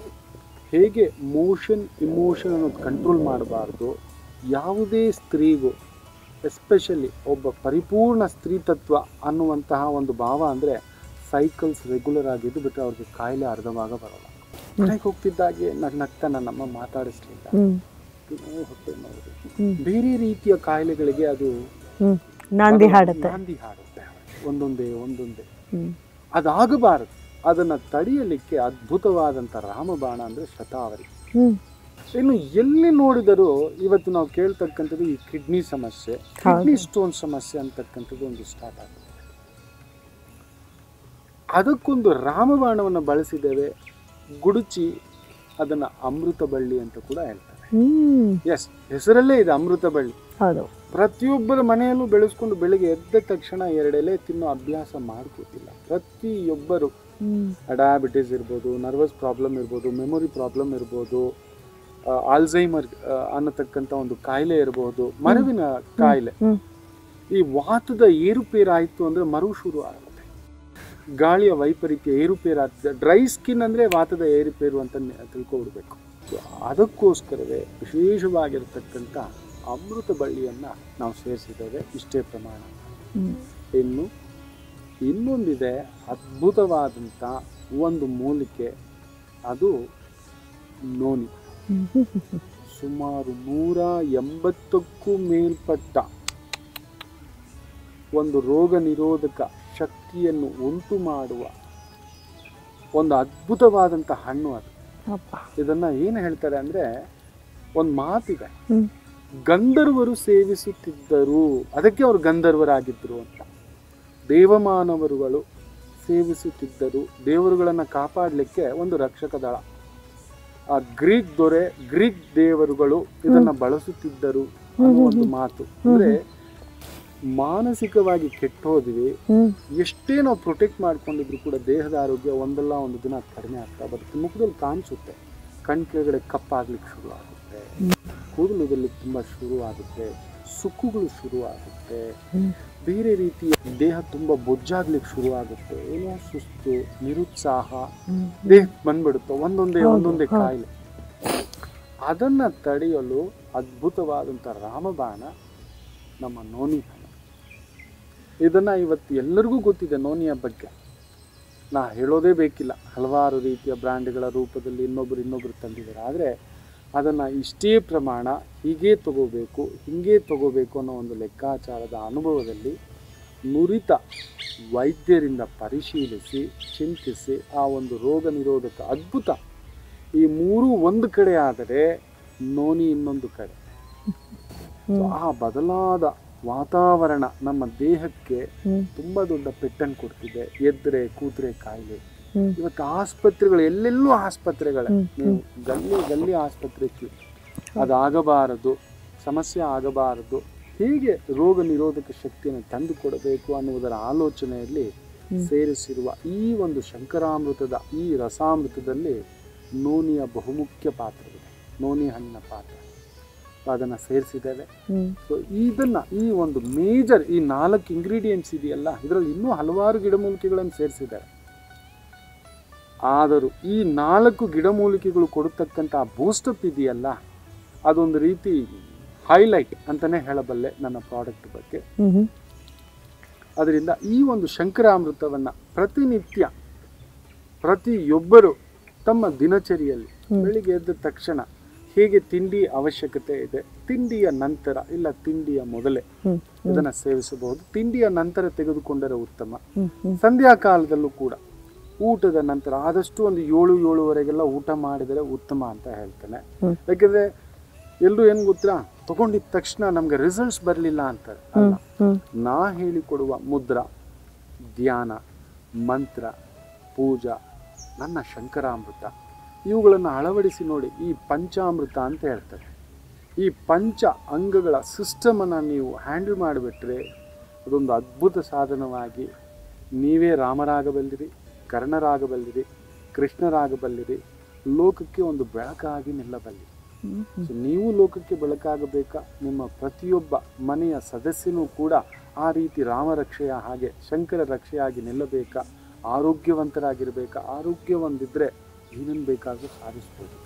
A: ಹೇಗೆ ಮೋಷನ್ ಇಮೋಷನ್ ಅನ್ನೋದು ಕಂಟ್ರೋಲ್ ಮಾಡಬಾರ್ದು ಯಾವುದೇ ಸ್ತ್ರೀಗೂ ಎಸ್ಪೆಷಲಿ ಒಬ್ಬ ಪರಿಪೂರ್ಣ ಸ್ತ್ರೀತತ್ವ ಅನ್ನುವಂತಹ ಒಂದು ಭಾವ ಅಂದರೆ ಸೈಕಲ್ಸ್ ರೆಗ್ಯುಲರ್ ಆಗಿದ್ದು ಬಿಟ್ಟರೆ ಅವ್ರಿಗೆ ಕಾಯಿಲೆ ಅರ್ಧ ಭಾಗ ಬರೋಲ್ಲ ಮನೆಗೆ ಹೋಗ್ತಿದ್ದಾಗೆ ನಗ್ ನಗ್ತಾ ನನ್ನಮ್ಮ ಮಾತಾಡಿಸ್ಲಿಲ್ಲ
C: ಹ್ಮ್
A: ನೋವು ಹೊಟ್ಟೆ ನೋವು
C: ಹ್ಮ್.
A: ಬೇರೆ ರೀತಿಯ ಕಾಯಿಲೆಗಳಿಗೆ ಅದು
C: ಹ್ಮ್ ನಾಂದಿ
A: ಅದು
C: ಹಾಡುತ್ತೆ
A: ನಾಂದಿ ಹಾಡುತ್ತೆ ಒಂದೊಂದೇ ಒಂದೊಂದೇ
C: ಹ್ಮ್
A: ಅದಾಗಬಾರದು ಅದನ್ನ ತಡೆಯಲಿಕ್ಕೆ ಅದ್ಭುತವಾದಂಥ ರಾಮಬಾಣ ಅಂದ್ರೆ ಶತಾವರಿ
C: ಹ್ಮ್
A: ಇನ್ನು ಎಲ್ಲಿ ನೋಡಿದರೂ ಇವತ್ತು ನಾವು ಕೇಳ್ತಕ್ಕಂಥದ್ದು ಈ ಕಿಡ್ನಿ ಸಮಸ್ಯೆ ಕಿಡ್ನಿ ಸ್ಟೋನ್ ಸಮಸ್ಯೆ ಅಂತಕ್ಕಂಥದ್ದು ಒಂದು ಸ್ಟಾರ್ಟ್ ಆಗುತ್ತೆ ಅದಕ್ಕೊಂದು ರಾಮಬಾಣವನ್ನು ಬಳಸಿದ್ದೇವೆ ಗುಡುಚಿ ಅದನ್ನ ಅಮೃತ ಬಳ್ಳಿ ಅಂತ ಕೂಡ ಹೇಳ್ತಾರೆ
C: ಹ್ಮ್
A: ಎಸ್ ಹೆಸರಲ್ಲೇ ಇದೆ ಅಮೃತ ಬಳ್ಳಿ
C: ಹೌದು
A: ಪ್ರತಿಯೊಬ್ಬರ ಮನೆಯಲ್ಲೂ ಬೆಳೆಸ್ಕೊಂಡು ಬೆಳಿಗ್ಗೆ ಎದ್ದ ತಕ್ಷಣ ಎರಡೆಲೆ ತಿನ್ನೋ ಅಭ್ಯಾಸ ಮಾಡ್ಕೋತಿಲ್ಲ ಪ್ರತಿಯೊಬ್ಬರು
C: ಹ್ಮ್
A: ಡಯಾಬಿಟಿಸ್ ಇರ್ಬೋದು ನರ್ವಸ್ ಪ್ರಾಬ್ಲಮ್ ಇರ್ಬೋದು ಮೆಮೊರಿ ಪ್ರಾಬ್ಲಮ್ ಇರ್ಬೋದು ಆಲ್ಝೈಮರ್ ಅನ್ನತಕ್ಕಂಥ ಒಂದು ಕಾಯಿಲೆ ಇರ್ಬೋದು ಮರವಿನ ಕಾಯಿಲೆ
C: ಹ್ಮ್
A: ಈ ವಾತದ ಏರುಪೇರಾಯಿತು ಅಂದರೆ ಮರು ಶುರು ಆಗುತ್ತೆ ಗಾಳಿಯ ವೈಪರೀತ್ಯ ಏರುಪೇರು ಆಗ್ತದೆ ಡ್ರೈ ಸ್ಕಿನ್ ಅಂದರೆ ವಾತದ ಏರುಪೇರು ಅಂತ ನೆ- ತಿಳ್ಕೊಬಿಡ್ಬೇಕು So, ಅದಕ್ಕೋಸ್ಕರವೇ ವಿಶೇಷವಾಗಿರ್ತಕ್ಕಂಥ ಅಮೃತ ಬಳ್ಳಿಯನ್ನು ನಾವು ಸೇರಿಸಿದ್ದೇವೆ ಇಷ್ಟೇ ಪ್ರಮಾಣ
C: ಹ್ಮ್
A: ಇನ್ನು ಇನ್ನೊಂದಿದೆ ಅದ್ಭುತವಾದಂಥ ಒಂದು ಮೂಲಿಕೆ ಅದು ನೋನಿ
C: ಹ್ಮ್ ಹ್ಮ್ ಹ್ಮ್
A: ಸುಮಾರು ನೂರ ಎಂಬತ್ತಕ್ಕೂ ಮೇಲ್ಪಟ್ಟ ಒಂದು ರೋಗ ನಿರೋಧಕ ಶಕ್ತಿಯನ್ನು ಉಂಟು ಮಾಡುವ ಒಂದು ಅದ್ಭುತವಾದಂಥ ಹಣ್ಣು ಅದು
C: ಅಪ್ಪ
A: ಇದನ್ನ ಏನು ಹೇಳ್ತಾರೆ ಅಂದ್ರೆ ಒಂದು ಮಾತಿದೆ
C: ಹ್ಮ್
A: ಗಂಧರ್ವರು ಸೇವಿಸುತ್ತಿದ್ದರು ಅದಕ್ಕೆ ಅವರು ಗಂಧರ್ವರಾಗಿದ್ದರು ಅಂತ ದೇವಮಾನವರುಗಳು ಸೇವಿಸುತ್ತಿದ್ದರು ದೇವರುಗಳನ್ನು ಕಾಪಾಡಲಿಕ್ಕೆ ಒಂದು ರಕ್ಷಕ ದಳ ಆ ಗ್ರೀಕ್ ದೊರೆ ಗ್ರೀಕ್ ದೇವರುಗಳು ಇದನ್ನ ಬಳಸುತ್ತಿದ್ದರು ಅನ್ನೋ ಒಂದು ಮಾತು ಅಂದ್ರೆ ಮಾನಸಿಕವಾಗಿ ಕೆಟ್ಟೋದ್ವಿ
C: ಹ್ಮ್
A: ಎಷ್ಟೇ ನಾವು ಪ್ರೊಟೆಕ್ಟ್ ಮಾಡ್ಕೊಂಡಿದ್ರು ಕೂಡ ದೇಹದ ಆರೋಗ್ಯ ಒಂದಲ್ಲ ಒಂದು ದಿನ ಕಡಿಮೆ ಆಗ್ತಾ ಬರುತ್ತೆ ಮುಖದಲ್ಲಿ ಕಾಣಿಸುತ್ತೆ ಕಣ್ ಕೆಳಗಡೆ ಕಪ್ಪಾಗ್ಲಿಕ್ಕೆ ಶುರು ಆಗುತ್ತೆ ಕೂದಲುದಲ್ಲಿ ತುಂಬ ಶುರು ಆಗುತ್ತೆ ಸುಕ್ಕುಗಳು ಶುರು ಆಗುತ್ತೆ
C: ಹ್ಮ್
A: ಬೇರೆ ರೀತಿಯ ದೇಹ ತುಂಬ ಬೊಜ್ಜಾಗ್ಲಿಕ್ಕೆ ಶುರು ಆಗುತ್ತೆ ಏನೋ ಸುಸ್ತು ನಿರುತ್ಸಾಹ
C: ಹ್ಮ್
A: ದೇಹಕ್ಕೆ ಬಂದ್ಬಿಡುತ್ತೆ ಒಂದೊಂದೇ
C: ಹೌದು,
A: ಒಂದೊಂದೇ
C: ಹೌದು.
A: ಕಾಯಿಲೆ ಅದನ್ನ ತಡೆಯಲು ಅದ್ಭುತವಾದಂಥ ರಾಮಬಾಣ ನಮ್ಮ ನೋನಿ ಹಣ ಇದನ್ನ ಇವತ್ತು ಎಲ್ಲರಿಗೂ ಗೊತ್ತಿದೆ ನೋನಿಯ ಬಗ್ಗೆ ನಾ ಹೇಳೋದೇ ಬೇಕಿಲ್ಲ ಹಲವಾರು ರೀತಿಯ ಬ್ರ್ಯಾಂಡ್ಗಳ ರೂಪದಲ್ಲಿ ಇನ್ನೊಬ್ರು ಇನ್ನೊಬ್ರು ತಂದಿದ್ದಾರೆ ಆದರೆ ಅದನ್ನು ಇಷ್ಟೇ ಪ್ರಮಾಣ ಹೀಗೆ ತಗೋಬೇಕು ಹೀಗೆ ತಗೋಬೇಕು ಅನ್ನೋ ಒಂದು ಲೆಕ್ಕಾಚಾರದ ಅನುಭವದಲ್ಲಿ ನುರಿತ ವೈದ್ಯರಿಂದ ಪರಿಶೀಲಿಸಿ ಚಿಂತಿಸಿ ಆ ಒಂದು ರೋಗ ನಿರೋಧಕ ಅದ್ಭುತ ಈ ಮೂರು ಒಂದು ಕಡೆ ಆದರೆ ನೋನಿ ಇನ್ನೊಂದು ಕಡೆ
C: ಹ್ಮ್
A: ಆ ಬದಲಾದ ವಾತಾವರಣ ನಮ್ಮ ದೇಹಕ್ಕೆ
C: ಹ್ಮ್
A: ತುಂಬ ದೊಡ್ಡ ಪೆಟ್ಟನ್ನು ಕೊಡ್ತಿದೆ ಎದ್ರೆ ಕೂತ್ರೆ ಕಾಯಿಲೆ
C: ಹ್ಮ್
A: ಇವತ್ತು ಆಸ್ಪತ್ರೆಗಳು ಎಲ್ಲೆಲ್ಲೂ ಆಸ್ಪತ್ರೆಗಳೇ
C: ಹ್ಮ್,
A: ನೀವು ಗಲ್ಲಿ ಗಲ್ಲಿ ಆಸ್ಪತ್ರೆ ಇತ್ತು ಅದಾಗಬಾರದು ಸಮಸ್ಯೆ ಆಗಬಾರದು ಹೇಗೆ ರೋಗ ನಿರೋಧಕ ಶಕ್ತಿಯನ್ನು ತಂದು ಕೊಡಬೇಕು ಅನ್ನುವುದರ ಆಲೋಚನೆಯಲ್ಲಿ
C: ಹ್ಮ್.
A: ಸೇರಿಸಿರುವ ಈ ಒಂದು ಶಂಕರಾಮೃತದ ಈ ರಸಾಮೃತದಲ್ಲಿ ನೋನಿಯ ಬಹುಮುಖ್ಯ ಪಾತ್ರವಿದೆ ನೋನಿ ಹಣ್ಣಿನ ಪಾತ್ರ ಅದನ್ನು ಸೇರಿಸಿದ್ದೇವೆ
C: ಹ್ಮ್
A: ಸೊ ಇದನ್ನ ಈ ಒಂದು ಮೇಜರ್ ಈ ನಾಲ್ಕು ಇಂಗ್ರೀಡಿಯೆಂಟ್ಸ್ ಇದೆಯಲ್ಲ ಇದರಲ್ಲಿ ಇನ್ನೂ ಹಲವಾರು ಗಿಡಮೂಲಿಕೆಗಳನ್ನು ಸೇರಿಸಿದ್ದಾರೆ ಆದರೂ ಈ ನಾಲ್ಕು ಗಿಡಮೂಲಿಕೆಗಳು ಕೊಡತಕ್ಕಂಥ ಬೂಸ್ಟಪ್ ಇದೆಯಲ್ಲ ಅದೊಂದು ರೀತಿ ಹೈಲೈಟ್ ಅಂತಲೇ ಹೇಳಬಲ್ಲೆ ನನ್ನ ಪ್ರಾಡಕ್ಟ್ ಬಗ್ಗೆ
C: ಹ್ಮ್ ಹ್ಮ್
A: ಅದರಿಂದ ಈ ಒಂದು ಶಂಕರಾಮೃತವನ್ನು ಪ್ರತಿನಿತ್ಯ ಪ್ರತಿಯೊಬ್ಬರು ತಮ್ಮ ದಿನಚರಿಯಲ್ಲಿ
C: ಹ್ಮ್.
A: ಬೆಳಿಗ್ಗೆ ಎದ್ದ ತಕ್ಷಣ ಹೇಗೆ ತಿಂಡಿ ಅವಶ್ಯಕತೆ ಇದೆ ತಿಂಡಿಯ ನಂತರ ಇಲ್ಲ ತಿಂಡಿಯ ಮೊದಲೇ
C: ಹ್ಮ್
A: ಇದನ್ನು ಸೇವಿಸಬಹುದು ತಿಂಡಿಯ ನಂತರ ತೆಗೆದುಕೊಂಡರೆ ಉತ್ತಮ
C: ಹ್ಮ್ ಹ್ಮ್
A: ಸಂಧ್ಯಾ ಕಾಲದಲ್ಲೂ ಕೂಡ ಊಟದ ನಂತರ ಆದಷ್ಟು ಒಂದು ಏಳು ಏಳುವರೆಗೆಲ್ಲ ಊಟ ಮಾಡಿದರೆ ಉತ್ತಮ ಅಂತ ಹೇಳ್ತೇನೆ
C: ಹ್ಮ್.
A: ಯಾಕಂದ್ರೆ ಎಲ್ಲರೂ ಏನು ಗೊತ್ತಾ ತಗೊಂಡಿದ ತಕ್ಷಣ ನಮ್ಗೆ ರಿಸಲ್ಟ್ಸ್ ಬರಲಿಲ್ಲ ಅಂತಾರೆ ಅಲ್ಲ
C: ಹ್ಮ್
A: ನಾ ಹೇಳಿಕೊಡುವ ಮುದ್ರ ಧ್ಯಾನ ಮಂತ್ರ ಪೂಜಾ ನನ್ನ ಶಂಕರಾಮೃತ ಇವುಗಳನ್ನು ಅಳವಡಿಸಿ ನೋಡಿ ಈ ಪಂಚಾಮೃತ ಅಂತ ಹೇಳ್ತಾರೆ ಈ ಪಂಚ ಅಂಗಗಳ ಸಿಸ್ಟಮನ್ನು ನೀವು ಹ್ಯಾಂಡಲ್ ಮಾಡಿಬಿಟ್ರೆ ಅದೊಂದು ಅದ್ಭುತ ಸಾಧನವಾಗಿ ನೀವೇ ರಾಮರಾಗಬಲ್ಲಿರಿ ಕರ್ಣರಾಗಬಲ್ಲಿರಿ ಕೃಷ್ಣರಾಗಬಲ್ಲಿರಿ ಲೋಕಕ್ಕೆ ಒಂದು ಬೆಳಕಾಗಿ ನಿಲ್ಲಬಲ್ಲಿರಿ
C: ಹ್ಮ್
A: ಸೊ ನೀವು ಲೋಕಕ್ಕೆ ಬೆಳಕಾಗಬೇಕಾ ನಿಮ್ಮ ಪ್ರತಿಯೊಬ್ಬ ಮನೆಯ ಸದಸ್ಯನೂ ಕೂಡ ಆ ರೀತಿ ರಾಮರಕ್ಷೆಯ ಹಾಗೆ ಶಂಕರ ರಕ್ಷೆಯಾಗಿ ನಿಲ್ಲಬೇಕಾ ಆರೋಗ್ಯವಂತರಾಗಿರಬೇಕಾ ಆರೋಗ್ಯ ಒಂದಿದ್ರೆ ಏನನ್ನು ಬೇಕಾದರೂ ಸಾಧಿಸ್ಬೋದು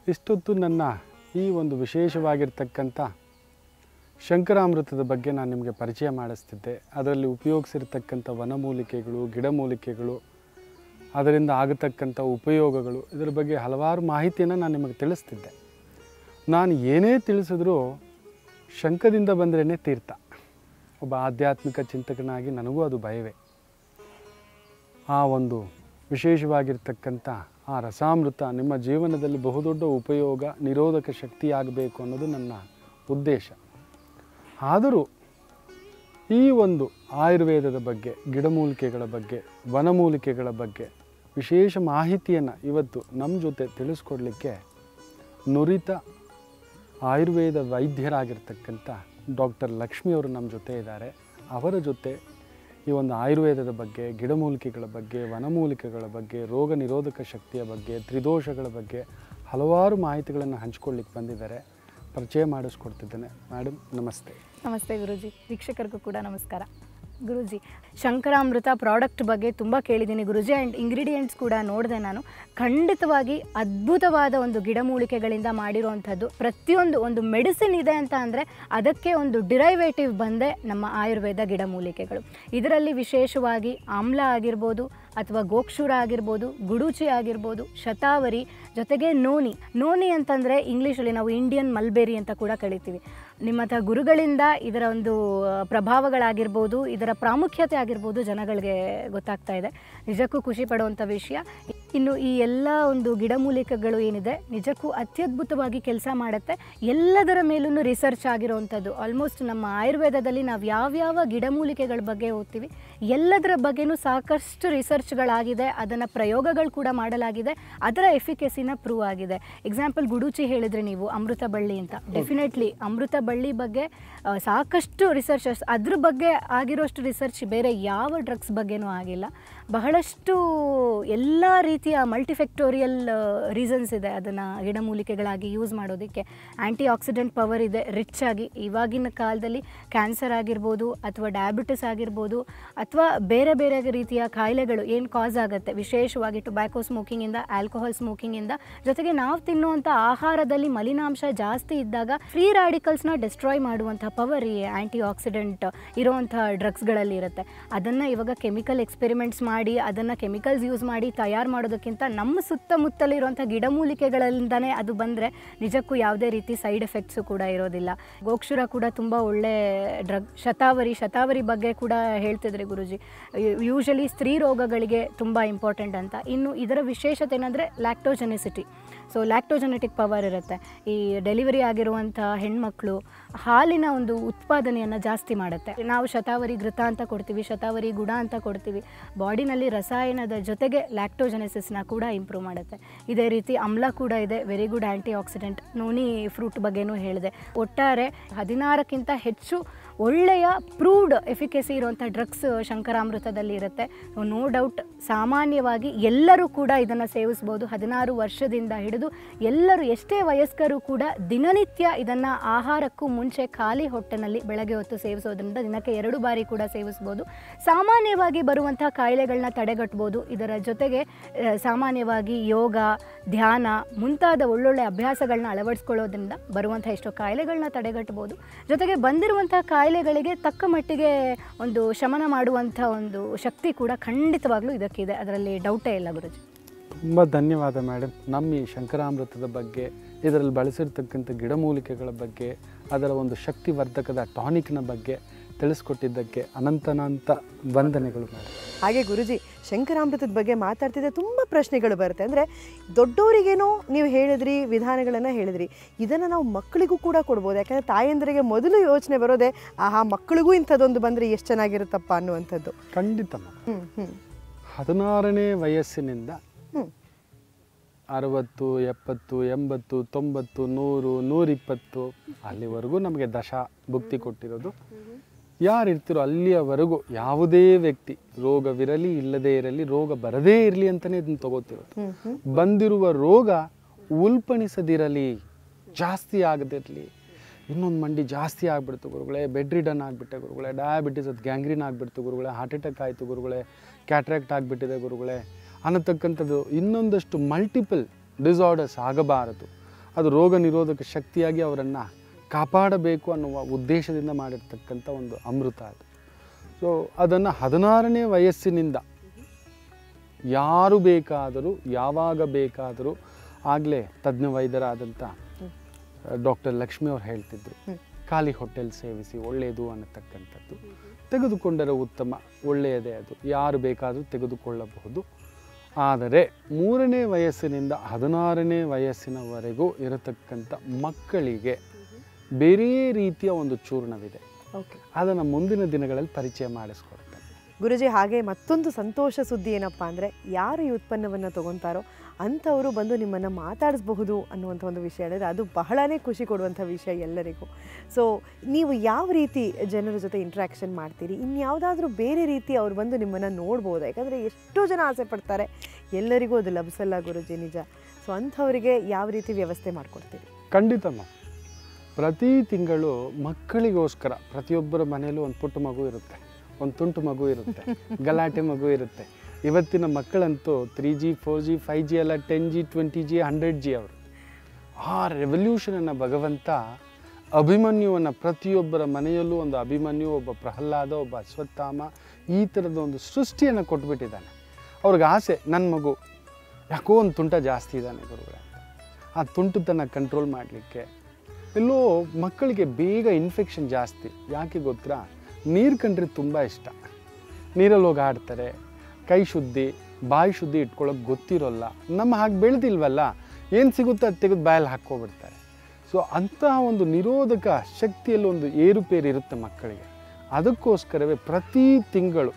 A: ಇಷ್ಟೊತ್ತು ನನ್ನ ಈ ಒಂದು ವಿಶೇಷವಾಗಿರ್ತಕ್ಕಂಥ ಶಂಕರಾಮೃತದ ಬಗ್ಗೆ ನಾನು ನಿಮಗೆ ಪರಿಚಯ ಮಾಡಿಸ್ತಿದ್ದೆ ಅದರಲ್ಲಿ ಉಪಯೋಗಿಸಿರ್ತಕ್ಕಂಥ ವನಮೂಲಿಕೆಗಳು ಗಿಡಮೂಲಿಕೆಗಳು ಅದರಿಂದ ಆಗತಕ್ಕಂಥ ಉಪಯೋಗಗಳು ಇದರ ಬಗ್ಗೆ ಹಲವಾರು ಮಾಹಿತಿಯನ್ನು ನಾನು ನಿಮಗೆ ತಿಳಿಸ್ತಿದ್ದೆ ನಾನು ಏನೇ ತಿಳಿಸಿದ್ರೂ ಶಂಕದಿಂದ ಬಂದ್ರೇ ತೀರ್ಥ ಒಬ್ಬ ಆಧ್ಯಾತ್ಮಿಕ ಚಿಂತಕನಾಗಿ ನನಗೂ ಅದು ಭಯವೇ ಆ ಒಂದು ವಿಶೇಷವಾಗಿರ್ತಕ್ಕಂಥ ಆ ರಸಾಮೃತ ನಿಮ್ಮ ಜೀವನದಲ್ಲಿ ಬಹುದೊಡ್ಡ ಉಪಯೋಗ ನಿರೋಧಕ ಶಕ್ತಿಯಾಗಬೇಕು ಅನ್ನೋದು ನನ್ನ ಉದ್ದೇಶ ಆದರೂ ಈ ಒಂದು ಆಯುರ್ವೇದದ ಬಗ್ಗೆ ಗಿಡಮೂಲಿಕೆಗಳ ಬಗ್ಗೆ ವನಮೂಲಿಕೆಗಳ ಬಗ್ಗೆ ವಿಶೇಷ ಮಾಹಿತಿಯನ್ನು ಇವತ್ತು ನಮ್ಮ ಜೊತೆ ತಿಳಿಸ್ಕೊಡ್ಲಿಕ್ಕೆ ನುರಿತ ಆಯುರ್ವೇದ ವೈದ್ಯರಾಗಿರ್ತಕ್ಕಂಥ ಡಾಕ್ಟರ್ ಲಕ್ಷ್ಮಿಯವರು ನಮ್ಮ ಜೊತೆ ಇದ್ದಾರೆ ಅವರ ಜೊತೆ ಈ ಒಂದು ಆಯುರ್ವೇದದ ಬಗ್ಗೆ ಗಿಡಮೂಲಿಕೆಗಳ ಬಗ್ಗೆ ವನಮೂಲಿಕೆಗಳ ಬಗ್ಗೆ ರೋಗ ನಿರೋಧಕ ಶಕ್ತಿಯ ಬಗ್ಗೆ ತ್ರಿದೋಷಗಳ ಬಗ್ಗೆ ಹಲವಾರು ಮಾಹಿತಿಗಳನ್ನು ಹಂಚ್ಕೊಳ್ಳಿಕ್ಕೆ ಬಂದಿದ್ದಾರೆ ಪರಿಚಯ ಮಾಡಿಸ್ಕೊಡ್ತಿದ್ದೇನೆ ಮೇಡಮ್ ನಮಸ್ತೆ
D: ನಮಸ್ತೆ ಗುರುಜಿ ವೀಕ್ಷಕರಿಗೂ ಕೂಡ ನಮಸ್ಕಾರ ಗುರುಜಿ ಶಂಕರಾಮೃತ ಪ್ರಾಡಕ್ಟ್ ಬಗ್ಗೆ ತುಂಬ ಕೇಳಿದ್ದೀನಿ ಗುರುಜಿ ಆ್ಯಂಡ್ ಇಂಗ್ರೀಡಿಯೆಂಟ್ಸ್ ಕೂಡ ನೋಡಿದೆ ನಾನು ಖಂಡಿತವಾಗಿ ಅದ್ಭುತವಾದ ಒಂದು ಗಿಡಮೂಲಿಕೆಗಳಿಂದ ಮಾಡಿರುವಂಥದ್ದು ಪ್ರತಿಯೊಂದು ಒಂದು ಮೆಡಿಸಿನ್ ಇದೆ ಅಂತ ಅಂದರೆ ಅದಕ್ಕೆ ಒಂದು ಡಿರೈವೇಟಿವ್ ಬಂದೇ ನಮ್ಮ ಆಯುರ್ವೇದ ಗಿಡಮೂಲಿಕೆಗಳು ಇದರಲ್ಲಿ ವಿಶೇಷವಾಗಿ ಆಮ್ಲ ಆಗಿರ್ಬೋದು ಅಥವಾ ಗೋಕ್ಷೂರ ಆಗಿರ್ಬೋದು ಗುಡುಚಿ ಆಗಿರ್ಬೋದು ಶತಾವರಿ ಜೊತೆಗೆ ನೋನಿ ನೋನಿ ಅಂತಂದರೆ ಇಂಗ್ಲೀಷಲ್ಲಿ ನಾವು ಇಂಡಿಯನ್ ಮಲ್ಬೇರಿ ಅಂತ ಕೂಡ ಕರಿತೀವಿ ನಿಮ್ಮ ಹತ್ರ ಗುರುಗಳಿಂದ ಇದರ ಒಂದು ಆ, ಪ್ರಭಾವಗಳಾಗಿರ್ಬೋದು ಇದರ ಪ್ರಾಮುಖ್ಯತೆ ಆಗಿರ್ಬೋದು ಜನಗಳಿಗೆ ಗೊತ್ತಾಗ್ತಾ ಇದೆ ನಿಜಕ್ಕೂ ಖುಷಿ ಪಡುವಂಥ ವಿಷಯ ಇನ್ನು ಈ ಎಲ್ಲ ಒಂದು ಗಿಡಮೂಲಿಕೆಗಳು ಏನಿದೆ ನಿಜಕ್ಕೂ ಅತ್ಯದ್ಭುತವಾಗಿ ಕೆಲಸ ಮಾಡುತ್ತೆ ಎಲ್ಲದರ ಮೇಲೂ ರಿಸರ್ಚ್ ಆಗಿರೋವಂಥದ್ದು ಆಲ್ಮೋಸ್ಟ್ ನಮ್ಮ ಆಯುರ್ವೇದದಲ್ಲಿ ನಾವು ಯಾವ್ಯಾವ ಗಿಡಮೂಲಿಕೆಗಳ ಬಗ್ಗೆ ಓದ್ತೀವಿ ಎಲ್ಲದರ ಬಗ್ಗೆನೂ ಸಾಕಷ್ಟು ರಿಸರ್ಚ್ಗಳಾಗಿದೆ ಅದನ್ನು ಪ್ರಯೋಗಗಳು ಕೂಡ ಮಾಡಲಾಗಿದೆ ಅದರ ಎಫಿಕೆಸಿನ ಪ್ರೂವ್ ಆಗಿದೆ ಎಕ್ಸಾಂಪಲ್ ಗುಡುಚಿ ಹೇಳಿದ್ರಿ ನೀವು ಅಮೃತ ಬಳ್ಳಿ ಅಂತ ಡೆಫಿನೆಟ್ಲಿ ಅಮೃತ ಬಳ್ಳಿ ಬಗ್ಗೆ ಆ, ಸಾಕಷ್ಟು ರಿಸರ್ಚಸ್ ಅದ್ರ ಬಗ್ಗೆ ಆಗಿರೋಷ್ಟು ರಿಸರ್ಚ್ ಬೇರೆ ಯಾವ ಡ್ರಗ್ಸ್ ಬಗ್ಗೆನೂ ಆಗಿಲ್ಲ ಬಹಳಷ್ಟು ಎಲ್ಲ ರೀತಿಯ ಮಲ್ಟಿಫೆಕ್ಟೋರಿಯಲ್ ರೀಸನ್ಸ್ ಇದೆ ಅದನ್ನು ಗಿಡಮೂಲಿಕೆಗಳಾಗಿ ಯೂಸ್ ಮಾಡೋದಕ್ಕೆ ಆ್ಯಂಟಿ ಆಕ್ಸಿಡೆಂಟ್ ಪವರ್ ಇದೆ ರಿಚ್ ಆಗಿ ಇವಾಗಿನ ಕಾಲದಲ್ಲಿ ಕ್ಯಾನ್ಸರ್ ಆಗಿರ್ಬೋದು ಅಥವಾ ಡಯಾಬಿಟಿಸ್ ಆಗಿರ್ಬೋದು ಅಥವಾ ಬೇರೆ ಬೇರೆ ರೀತಿಯ ಕಾಯಿಲೆಗಳು ಏನು ಕಾಸ್ ಆಗುತ್ತೆ ವಿಶೇಷವಾಗಿ ಟೊಬ್ಯಾಕೋ ಸ್ಮೋಕಿಂಗಿಂದ ಆಲ್ಕೋಹಾಲ್ ಸ್ಮೋಕಿಂಗಿಂದ ಜೊತೆಗೆ ನಾವು ತಿನ್ನುವಂಥ ಆಹಾರದಲ್ಲಿ ಮಲಿನಾಂಶ ಜಾಸ್ತಿ ಇದ್ದಾಗ ಫ್ರೀ ರ್ಯಾಡಿಕಲ್ಸ್ನ ಡಿಸ್ಟ್ರಾಯ್ ಮಾಡುವಂಥ ಪವರ್ ಈ ಆ್ಯಂಟಿ ಆಕ್ಸಿಡೆಂಟ್ ಇರುವಂಥ ಡ್ರಗ್ಸ್ಗಳಲ್ಲಿ ಇರುತ್ತೆ ಅದನ್ನು ಇವಾಗ ಕೆಮಿಕಲ್ ಎಕ್ಸ್ಪೆರಿಮೆಂಟ್ಸ್ ಮಾಡಿ ಅದನ್ನು ಕೆಮಿಕಲ್ಸ್ ಯೂಸ್ ಮಾಡಿ ತಯಾರು ಮಾಡೋದಕ್ಕಿಂತ ನಮ್ಮ ಸುತ್ತಮುತ್ತಲಿರುವಂಥ ಗಿಡಮೂಲಿಕೆಗಳಿಂದನೇ ಅದು ಬಂದರೆ ನಿಜಕ್ಕೂ ಯಾವುದೇ ರೀತಿ ಸೈಡ್ ಎಫೆಕ್ಟ್ಸು ಕೂಡ ಇರೋದಿಲ್ಲ ಗೋಕ್ಷುರ ಕೂಡ ತುಂಬ ಒಳ್ಳೆ ಡ್ರಗ್ ಶತಾವರಿ ಶತಾವರಿ ಬಗ್ಗೆ ಕೂಡ ಹೇಳ್ತಿದ್ರಿ ಗುರುಜಿ ಯೂಶಲಿ ಸ್ತ್ರೀ ರೋಗಗಳಿಗೆ ತುಂಬ ಇಂಪಾರ್ಟೆಂಟ್ ಅಂತ ಇನ್ನು ಇದರ ವಿಶೇಷತೆ ಏನಂದರೆ ಲ್ಯಾಕ್ಟೋಜೆನಿಸಿಟಿ ಸೊ ಲ್ಯಾಕ್ಟೋಜೆನೆಟಿಕ್ ಪವರ್ ಇರುತ್ತೆ ಈ ಡೆಲಿವರಿ ಆಗಿರುವಂಥ ಹೆಣ್ಮಕ್ಳು ಹಾಲಿನ ಒಂದು ಉತ್ಪಾದನೆಯನ್ನು ಜಾಸ್ತಿ ಮಾಡುತ್ತೆ ನಾವು ಶತಾವರಿ ಘೃತ ಅಂತ ಕೊಡ್ತೀವಿ ಶತಾವರಿ ಗುಡ ಅಂತ ಕೊಡ್ತೀವಿ ಬಾಡಿನಲ್ಲಿ ರಸಾಯನದ ಜೊತೆಗೆ ಲ್ಯಾಕ್ಟೋಜೆನೆಸಿಸ್ನ ಕೂಡ ಇಂಪ್ರೂವ್ ಮಾಡುತ್ತೆ ಇದೇ ರೀತಿ ಅಮ್ಲ ಕೂಡ ಇದೆ very good antioxidant noni fruit ಬಗ್ಗೆನೂ ಹೇಳಿದೆ ಒಟ್ಟಾರೆ ಹದಿನಾರಕ್ಕಿಂತ ಹೆಚ್ಚು ಒಳ್ಳೆಯ ಪ್ರೂವ್ಡ್ ಎಫಿಕೆಸಿ ಇರುವಂಥ ಡ್ರಗ್ಸ್ ಶಂಕರಾಮೃತದಲ್ಲಿ ಇರುತ್ತೆ ನೋ ಡೌಟ್ ಸಾಮಾನ್ಯವಾಗಿ ಎಲ್ಲರೂ ಕೂಡ ಇದನ್ನು ಸೇವಿಸ್ಬೋದು ಹದಿನಾರು ವರ್ಷದಿಂದ ಹಿಡಿದು ಎಲ್ಲರೂ ಎಷ್ಟೇ ವಯಸ್ಕರು ಕೂಡ ದಿನನಿತ್ಯ ಇದನ್ನು ಆಹಾರಕ್ಕೂ ಮುಂಚೆ ಖಾಲಿ ಹೊಟ್ಟೆನಲ್ಲಿ ಬೆಳಗ್ಗೆ ಹೊತ್ತು ಸೇವಿಸೋದ್ರಿಂದ ದಿನಕ್ಕೆ ಎರಡು ಬಾರಿ ಕೂಡ ಸೇವಿಸ್ಬೋದು ಸಾಮಾನ್ಯವಾಗಿ ಬರುವಂಥ ಕಾಯಿಲೆಗಳನ್ನ ತಡೆಗಟ್ಬೋದು ಇದರ ಜೊತೆಗೆ ಆ, ಸಾಮಾನ್ಯವಾಗಿ ಯೋಗ ಧ್ಯಾನ ಮುಂತಾದ ಒಳ್ಳೊಳ್ಳೆ ಅಭ್ಯಾಸಗಳನ್ನ ಅಳವಡಿಸ್ಕೊಳ್ಳೋದ್ರಿಂದ ಬರುವಂಥ ಎಷ್ಟೋ ಕಾಯಿಲೆಗಳನ್ನ ತಡೆಗಟ್ಬೋದು ಜೊತೆಗೆ ಬಂದಿರುವಂಥ ಕಾಯಿಲೆಗಳಿಗೆ ತಕ್ಕ ಮಟ್ಟಿಗೆ ಒಂದು ಶಮನ ಮಾಡುವಂಥ ಒಂದು ಶಕ್ತಿ ಕೂಡ ಖಂಡಿತವಾಗ್ಲೂ ಇದಕ್ಕಿದೆ ಅದರಲ್ಲಿ ಡೌಟೇ ಇಲ್ಲ ಗುರುಜಿ
A: ತುಂಬ ಧನ್ಯವಾದ ಮೇಡಮ್ ನಮ್ಮ ಈ ಶಂಕರಾಮೃತದ ಬಗ್ಗೆ ಇದರಲ್ಲಿ ಬಳಸಿರ್ತಕ್ಕಂಥ ಗಿಡಮೂಲಿಕೆಗಳ ಬಗ್ಗೆ ಅದರ ಒಂದು ಶಕ್ತಿವರ್ಧಕದ ಟಾನಿಕ್ನ ಬಗ್ಗೆ ತಿಳಿಸ್ಕೊಟ್ಟಿದ್ದಕ್ಕೆ ಅನಂತನಾಂತ ವಂದನೆಗಳು ಮೇಡಮ್
B: ಹಾಗೆ ಗುರುಜಿ ಶಂಕರಾಮೃತದ ಬಗ್ಗೆ ಮಾತಾಡ್ತಿದ್ದೆ ತುಂಬ ಪ್ರಶ್ನೆಗಳು ಬರುತ್ತೆ ಅಂದರೆ ದೊಡ್ಡವರಿಗೇನೋ ನೀವು ಹೇಳಿದ್ರಿ ವಿಧಾನಗಳನ್ನು ಹೇಳಿದ್ರಿ ಇದನ್ನು ನಾವು ಮಕ್ಕಳಿಗೂ ಕೂಡ ಕೊಡ್ಬೋದು ಯಾಕಂದರೆ ತಾಯಂದಿರಿಗೆ ಮೊದಲು ಯೋಚನೆ ಬರೋದೇ ಆಹಾ ಮಕ್ಕಳಿಗೂ ಇಂಥದ್ದೊಂದು ಬಂದರೆ ಎಷ್ಟು ಚೆನ್ನಾಗಿರುತ್ತಪ್ಪ ಅನ್ನುವಂಥದ್ದು
A: ಖಂಡಿತ
B: ಹ್ಞೂ ಹ್ಞೂ
A: ಹದಿನಾರನೇ ವಯಸ್ಸಿನಿಂದ
B: ಹ್ಞೂ
A: ಅರವತ್ತು ಎಪ್ಪತ್ತು ಎಂಬತ್ತು ತೊಂಬತ್ತು ನೂರು ನೂರಿಪ್ಪತ್ತು ಅಲ್ಲಿವರೆಗೂ ನಮಗೆ ದಶ ಭುಕ್ತಿ ಕೊಟ್ಟಿರೋದು ಯಾರಿರ್ತಿರೋ ಅಲ್ಲಿಯವರೆಗೂ ಯಾವುದೇ ವ್ಯಕ್ತಿ ರೋಗವಿರಲಿ ಇಲ್ಲದೇ ಇರಲಿ ರೋಗ ಬರದೇ ಇರಲಿ ಅಂತಲೇ ಇದನ್ನು ತಗೋತಿರೋದು
B: ಹ್ಞೂ ಹ್ಞೂ
A: ಬಂದಿರುವ ರೋಗ ಉಲ್ಪಣಿಸದಿರಲಿ ಜಾಸ್ತಿ ಆಗದಿರಲಿ ಇನ್ನೊಂದು ಮಂಡಿ ಜಾಸ್ತಿ ಆಗ್ಬಿಡ್ತು ಗುರುಗಳೇ ಬೆಡ್ ರಿಡನ್ ಆಗಿಬಿಟ್ಟೆ ಗುರುಗಳೇ ಡಯಾಬಿಟಿಸ್ ಅದು ಗ್ಯಾಂಗ್ರೀನ್ ಆಗಿಬಿಡ್ತು ಗುರುಗಳೇ ಹಾರ್ಟ್ ಅಟ್ಯಾಕ್ ಆಯಿತು ಗುರುಗಳೇ ಕ್ಯಾಟ್ರಾಕ್ಟ್ ಆಗಿಬಿಟ್ಟಿದೆ ಗುರುಗಳೇ ಅನ್ನತಕ್ಕಂಥದ್ದು ಇನ್ನೊಂದಷ್ಟು ಮಲ್ಟಿಪಲ್ ಡಿಸಾರ್ಡರ್ಸ್ ಆಗಬಾರದು ಅದು ರೋಗ ನಿರೋಧಕ ಶಕ್ತಿಯಾಗಿ ಅವರನ್ನು ಕಾಪಾಡಬೇಕು ಅನ್ನುವ ಉದ್ದೇಶದಿಂದ ಮಾಡಿರ್ತಕ್ಕಂಥ ಒಂದು ಅಮೃತ ಅದು ಸೊ ಅದನ್ನು ಹದಿನಾರನೇ ವಯಸ್ಸಿನಿಂದ ಯಾರು ಬೇಕಾದರೂ ಯಾವಾಗ ಬೇಕಾದರೂ ಆಗಲೇ ತಜ್ಞ ವೈದ್ಯರಾದಂಥ ಡಾಕ್ಟರ್ ಲಕ್ಷ್ಮಿ ಅವ್ರು ಹೇಳ್ತಿದ್ರು ಖಾಲಿ ಹೋಟೆಲ್ ಸೇವಿಸಿ ಒಳ್ಳೆಯದು ಅನ್ನತಕ್ಕಂಥದ್ದು ತೆಗೆದುಕೊಂಡರೆ ಉತ್ತಮ ಒಳ್ಳೆಯದೇ ಅದು ಯಾರು ಬೇಕಾದರೂ ತೆಗೆದುಕೊಳ್ಳಬಹುದು ಆದರೆ ಮೂರನೇ ವಯಸ್ಸಿನಿಂದ ಹದಿನಾರನೇ ವಯಸ್ಸಿನವರೆಗೂ ಇರತಕ್ಕಂಥ ಮಕ್ಕಳಿಗೆ ಬೇರೆ ರೀತಿಯ ಒಂದು ಚೂರ್ಣವಿದೆ
B: ಓಕೆ
A: ಅದನ್ನು ಮುಂದಿನ ದಿನಗಳಲ್ಲಿ ಪರಿಚಯ ಮಾಡಿಸ್ಕೊಡ್ತಾರೆ
B: ಗುರುಜಿ ಹಾಗೆ ಮತ್ತೊಂದು ಸಂತೋಷ ಸುದ್ದಿ ಏನಪ್ಪ ಅಂದರೆ ಯಾರು ಈ ಉತ್ಪನ್ನವನ್ನು ತಗೊತಾರೋ ಅಂಥವರು ಬಂದು ನಿಮ್ಮನ್ನು ಮಾತಾಡಿಸಬಹುದು ಅನ್ನುವಂಥ ಒಂದು ವಿಷಯ ಹೇಳಿದ್ರೆ ಅದು ಬಹಳನೇ ಖುಷಿ ಕೊಡುವಂಥ ವಿಷಯ ಎಲ್ಲರಿಗೂ ಸೊ ನೀವು ಯಾವ ರೀತಿ ಜನರ ಜೊತೆ ಇಂಟ್ರ್ಯಾಕ್ಷನ್ ಮಾಡ್ತೀರಿ ಇನ್ಯಾವುದಾದ್ರೂ ಬೇರೆ ರೀತಿ ಅವ್ರು ಬಂದು ನಿಮ್ಮನ್ನು ನೋಡ್ಬೋದು ಯಾಕಂದರೆ ಎಷ್ಟೋ ಜನ ಆಸೆ ಪಡ್ತಾರೆ ಎಲ್ಲರಿಗೂ ಅದು ಲಭಿಸಲ್ಲ ಗುರುಜಿ ನಿಜ ಸೊ ಅಂಥವರಿಗೆ ಯಾವ ರೀತಿ ವ್ಯವಸ್ಥೆ ಮಾಡಿಕೊಡ್ತೀರಿ
A: ಖಂಡಿತಮ್ಮ ಪ್ರತಿ ತಿಂಗಳು ಮಕ್ಕಳಿಗೋಸ್ಕರ ಪ್ರತಿಯೊಬ್ಬರ ಮನೆಯಲ್ಲೂ ಒಂದು ಪುಟ್ಟ ಮಗು ಇರುತ್ತೆ ಒಂದು ತುಂಟು ಮಗು ಇರುತ್ತೆ ಗಲಾಟೆ ಮಗು ಇರುತ್ತೆ ಇವತ್ತಿನ ಮಕ್ಕಳಂತೂ three G four G five G ಅಲ್ಲ ten G twenty G hundred G ಅವರು ಆ ರೆವಲ್ಯೂಷನನ್ನು ಭಗವಂತ ಅಭಿಮನ್ಯುವನ್ನು ಪ್ರತಿಯೊಬ್ಬರ ಮನೆಯಲ್ಲೂ ಒಂದು ಅಭಿಮನ್ಯು ಒಬ್ಬ ಪ್ರಹ್ಲಾದ ಒಬ್ಬ ಅಶ್ವತ್ಥಾಮ ಈ ಥರದ ಒಂದು ಸೃಷ್ಟಿಯನ್ನು ಕೊಟ್ಬಿಟ್ಟಿದ್ದಾನೆ ಅವ್ರಿಗೆ ಆಸೆ ನನ್ನ ಮಗು ಯಾಕೋ ಒಂದು ತುಂಟ ಜಾಸ್ತಿ ಇದ್ದಾನೆ ಗುರುಗಳೇ ಅಂತ ಆ ತುಂಟುತನ ಕಂಟ್ರೋಲ್ ಮಾಡಲಿಕ್ಕೆ ಎಲ್ಲೋ ಮಕ್ಕಳಿಗೆ ಬೇಗ ಇನ್ಫೆಕ್ಷನ್ ಜಾಸ್ತಿ ಯಾಕೆ ಗೊತ್ತಾ ನೀರು ಕಂಡ್ರೆ ತುಂಬ ಇಷ್ಟ ನೀರಲ್ಲಿ ಹೋಗಿ ಆಡ್ತಾರೆ ಕೈ ಶುದ್ಧಿ ಬಾಯಿ ಶುದ್ಧಿ ಇಟ್ಕೊಳ್ಳೋಕೆ ಗೊತ್ತಿರೋಲ್ಲ ನಮ್ಮ ಹಾಗೆ ಬೆಳೆದಿಲ್ವಲ್ಲ ಏನು ಸಿಗುತ್ತೋ ಅದು ತೆಗೆದು ಬಾಯಲ್ಲಿ ಹಾಕ್ಕೊಬಿಡ್ತಾರೆ ಸೊ ಅಂತಹ ಒಂದು ನಿರೋಧಕ ಶಕ್ತಿಯಲ್ಲಿ ಒಂದು ಏರುಪೇರು ಇರುತ್ತೆ ಮಕ್ಕಳಿಗೆ ಅದಕ್ಕೋಸ್ಕರವೇ ಪ್ರತಿ ತಿಂಗಳು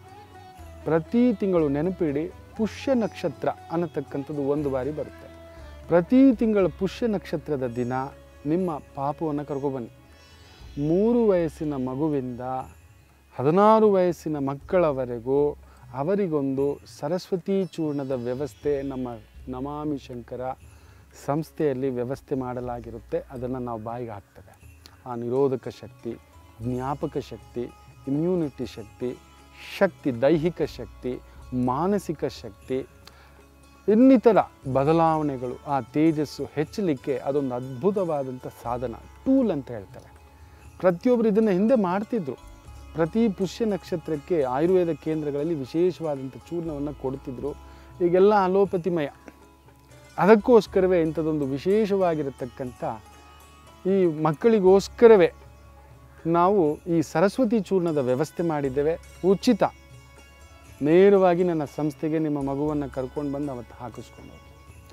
A: ಪ್ರತಿ ತಿಂಗಳು ನೆನಪಿಡಿ ಪುಷ್ಯ ನಕ್ಷತ್ರ ಅನ್ನತಕ್ಕಂಥದ್ದು ಒಂದು ಬಾರಿ ಬರುತ್ತೆ ಪ್ರತಿ ತಿಂಗಳ ಪುಷ್ಯ ನಕ್ಷತ್ರದ ದಿನ ನಿಮ್ಮ ಪಾಪವನ್ನು ಕರ್ಕೊಬನ್ನಿ ಮೂರು ವಯಸ್ಸಿನ ಮಗುವಿಂದ ಹದಿನಾರು ವಯಸ್ಸಿನ ಮಕ್ಕಳವರೆಗೂ ಅವರಿಗೊಂದು ಸರಸ್ವತಿ ಚೂರ್ಣದ ವ್ಯವಸ್ಥೆ ನಮ್ಮ ನಮಾಮಿ ಶಂಕರ ಸಂಸ್ಥೆಯಲ್ಲಿ ವ್ಯವಸ್ಥೆ ಮಾಡಲಾಗಿರುತ್ತೆ ಅದನ್ನು ನಾವು ಬಾಯಿಗೆ ಹಾಕ್ತೇವೆ ಆ ನಿರೋಧಕ ಶಕ್ತಿ ಜ್ಞಾಪಕ ಶಕ್ತಿ ಇಮ್ಯುನಿಟಿ ಶಕ್ತಿ ಶಕ್ತಿ ದೈಹಿಕ ಶಕ್ತಿ ಮಾನಸಿಕ ಶಕ್ತಿ ಇನ್ನಿತರ ಬದಲಾವಣೆಗಳು ಆ ತೇಜಸ್ಸು ಹೆಚ್ಚಲಿಕ್ಕೆ ಅದೊಂದು ಅದ್ಭುತವಾದಂಥ ಸಾಧನ ಟೂಲ್ ಅಂತ ಹೇಳ್ತಾರೆ ಪ್ರತಿಯೊಬ್ಬರು ಇದನ್ನು ಹಿಂದೆ ಮಾಡ್ತಿದ್ರು ಪ್ರತಿ ಪುಷ್ಯ ನಕ್ಷತ್ರಕ್ಕೆ ಆಯುರ್ವೇದ ಕೇಂದ್ರಗಳಲ್ಲಿ ವಿಶೇಷವಾದಂಥ ಚೂರ್ಣವನ್ನು ಕೊಡ್ತಿದ್ರು ಈಗೆಲ್ಲ ಅಲೋಪತಿಮಯ ಅದಕ್ಕೋಸ್ಕರವೇ ಇಂಥದ್ದೊಂದು ವಿಶೇಷವಾಗಿರತಕ್ಕಂಥ ಈ ಮಕ್ಕಳಿಗೋಸ್ಕರವೇ ನಾವು ಈ ಸರಸ್ವತಿ ಚೂರ್ಣದ ವ್ಯವಸ್ಥೆ ಮಾಡಿದ್ದೇವೆ ಉಚಿತ ನೇರವಾಗಿ ನನ್ನ ಸಂಸ್ಥೆಗೆ ನಿಮ್ಮ ಮಗುವನ್ನು ಕರ್ಕೊಂಡು ಬಂದು ಅವತ್ತು ಹಾಕಿಸ್ಕೊಂಡು ಹೋಗಿ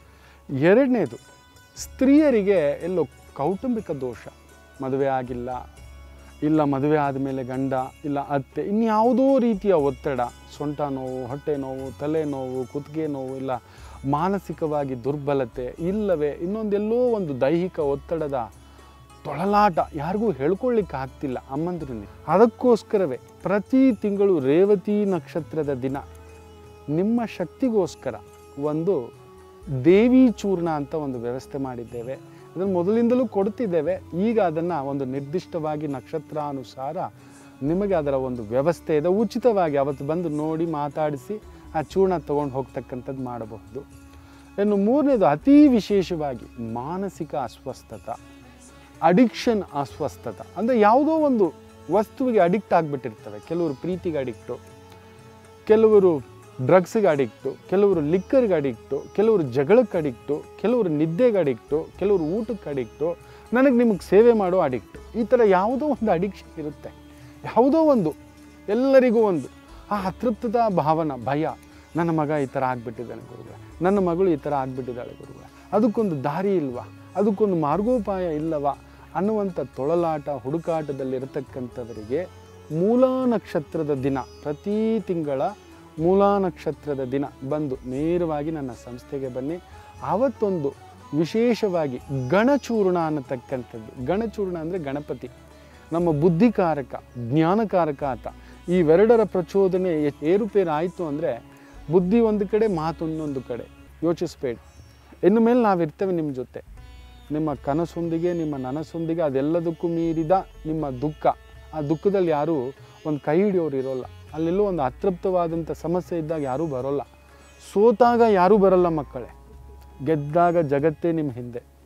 A: ಎರಡನೇದು ಸ್ತ್ರೀಯರಿಗೆ ಎಲ್ಲೋ ಕೌಟುಂಬಿಕ ದೋಷ ಮದುವೆ ಆಗಿಲ್ಲ ಇಲ್ಲ ಮದುವೆ ಆದಮೇಲೆ ಗಂಡ ಇಲ್ಲ ಅತ್ತೆ ಇನ್ಯಾವುದೋ ರೀತಿಯ ಒತ್ತಡ ಸೊಂಟ ನೋವು ಹೊಟ್ಟೆ ನೋವು ತಲೆ ನೋವು ಕುತ್ತಿಗೆ ನೋವು ಇಲ್ಲ ಮಾನಸಿಕವಾಗಿ ದುರ್ಬಲತೆ ಇಲ್ಲವೇ ಇನ್ನೊಂದೆಲ್ಲೋ ಒಂದು ದೈಹಿಕ ಒತ್ತಡದ ತೊಳಲಾಟ ಯಾರಿಗೂ ಹೇಳ್ಕೊಳ್ಳಿಕ್ಕೆ ಆಗ್ತಿಲ್ಲ ಅಮ್ಮಂದ್ರಲ್ಲಿ ಅದಕ್ಕೋಸ್ಕರವೇ ಪ್ರತಿ ತಿಂಗಳು ರೇವತಿ ನಕ್ಷತ್ರದ ದಿನ ನಿಮ್ಮ ಶಕ್ತಿಗೋಸ್ಕರ ಒಂದು ದೇವಿ ಚೂರ್ಣ ಅಂತ ಒಂದು ವ್ಯವಸ್ಥೆ ಮಾಡಿದ್ದೇವೆ ಅದನ್ನು ಮೊದಲಿಂದಲೂ ಕೊಡ್ತಿದ್ದೇವೆ ಈಗ ಅದನ್ನು ಒಂದು ನಿರ್ದಿಷ್ಟವಾಗಿ ನಕ್ಷತ್ರಾನುಸಾರ ನಿಮಗೆ ಅದರ ಒಂದು ವ್ಯವಸ್ಥೆ ಇದೆ ಉಚಿತವಾಗಿ ಅವತ್ತು ಬಂದು ನೋಡಿ ಮಾತಾಡಿಸಿ ಆ ಚೂರ್ಣ ತೊಗೊಂಡು ಹೋಗ್ತಕ್ಕಂಥದ್ದು ಮಾಡಬಹುದು ಇನ್ನು ಮೂರನೇದು ಅತೀ ವಿಶೇಷವಾಗಿ ಮಾನಸಿಕ ಅಸ್ವಸ್ಥತ ಅಡಿಕ್ಷನ್ ಅಸ್ವಸ್ಥತ ಅಂದರೆ ಯಾವುದೋ ಒಂದು ವಸ್ತುವಿಗೆ ಅಡಿಕ್ಟ್ ಆಗಿಬಿಟ್ಟಿರ್ತವೆ ಕೆಲವರು ಪ್ರೀತಿಗೆ ಅಡಿಕ್ಟು ಕೆಲವರು ಡ್ರಗ್ಸ್ಗೆ ಅಡಿಕ್ಟು ಕೆಲವರು ಲಿಕ್ಕರ್ಗೆ ಅಡಿಕ್ಟು ಕೆಲವರು ಜಗಳಕ್ಕೆ ಅಡಿಕ್ಟು ಕೆಲವರು ನಿದ್ದೆಗೆ ಅಡಿಕ್ಟು ಕೆಲವರು ಊಟಕ್ಕೆ ಅಡಿಕ್ಟು ನನಗೆ ನಿಮಗೆ ಸೇವೆ ಮಾಡೋ ಅಡಿಕ್ಟು ಈ ಥರ ಯಾವುದೋ ಒಂದು ಅಡಿಕ್ಷನ್ ಇರುತ್ತೆ ಯಾವುದೋ ಒಂದು ಎಲ್ಲರಿಗೂ ಒಂದು ಆ ಅತೃಪ್ತದ ಭಾವನ ಭಯ ನನ್ನ ಮಗ ಈ ಥರ ಆಗಿಬಿಟ್ಟಿದ್ದಾನೆ ಗುರುಗಳೇ ನನ್ನ ಮಗಳು ಈ ಥರ ಆಗಿಬಿಟ್ಟಿದ್ದಾಳೆ ಗುರುಗಳೇ ಅದಕ್ಕೊಂದು ದಾರಿ ಇಲ್ವಾ ಅದಕ್ಕೊಂದು ಮಾರ್ಗೋಪಾಯ ಇಲ್ಲವಾ ಅನ್ನುವಂಥ ತೊಳಲಾಟ ಹುಡುಕಾಟದಲ್ಲಿರತಕ್ಕಂಥವರಿಗೆ ಮೂಲಾ ನಕ್ಷತ್ರದ ದಿನ ಪ್ರತಿ ತಿಂಗಳ ಮೂಲಾ ನಕ್ಷತ್ರದ ದಿನ ಬಂದು ನೇರವಾಗಿ ನನ್ನ ಸಂಸ್ಥೆಗೆ ಬನ್ನಿ ಆವತ್ತೊಂದು ವಿಶೇಷವಾಗಿ ಗಣಚೂರ್ಣ ಅನ್ನತಕ್ಕಂಥದ್ದು ಗಣಚೂರ್ಣ ಅಂದರೆ ಗಣಪತಿ ನಮ್ಮ ಬುದ್ಧಿಕಾರಕ ಜ್ಞಾನಕಾರಕ ಆತ ಇವೆರಡರ ಪ್ರಚೋದನೆ ಎ- ಏರುಪೇರು ಆಯಿತು ಅಂದರೆ ಬುದ್ಧಿ ಒಂದು ಕಡೆ ಮಾತೊಂದೊಂದು ಕಡೆ ಯೋಚಿಸ್ಬೇಡಿ ಇನ್ನು ಮೇಲೆ ನಾವಿರ್ತೇವೆ ನಿಮ್ಮ ಜೊತೆ ನಿಮ್ಮ ಕನಸೊಂದಿಗೆ ನಿಮ್ಮ ನನಸೊಂದಿಗೆ ಅದೆಲ್ಲದಕ್ಕೂ ಮೀರಿದ ನಿಮ್ಮ ದುಃಖ ಆ ದುಃಖದಲ್ಲಿ ಯಾರೂ ಒಂದು ಕೈ ಹಿಡಿಯೋರು ಇರೋಲ್ಲ ಅಲ್ಲೆಲ್ಲೋ ಒಂದು ಅತೃಪ್ತವಾದಂಥ ಸಮಸ್ಯೆ ಇದ್ದಾಗ ಯಾರೂ ಬರೋಲ್ಲ ಸೋತಾಗ ಯಾರೂ ಬರಲ್ಲ ಮಕ್ಕಳೇ ಗೆದ್ದಾಗ ಜಗತ್ತೇ ನಿಮ್ಮ ಹಿಂದೆ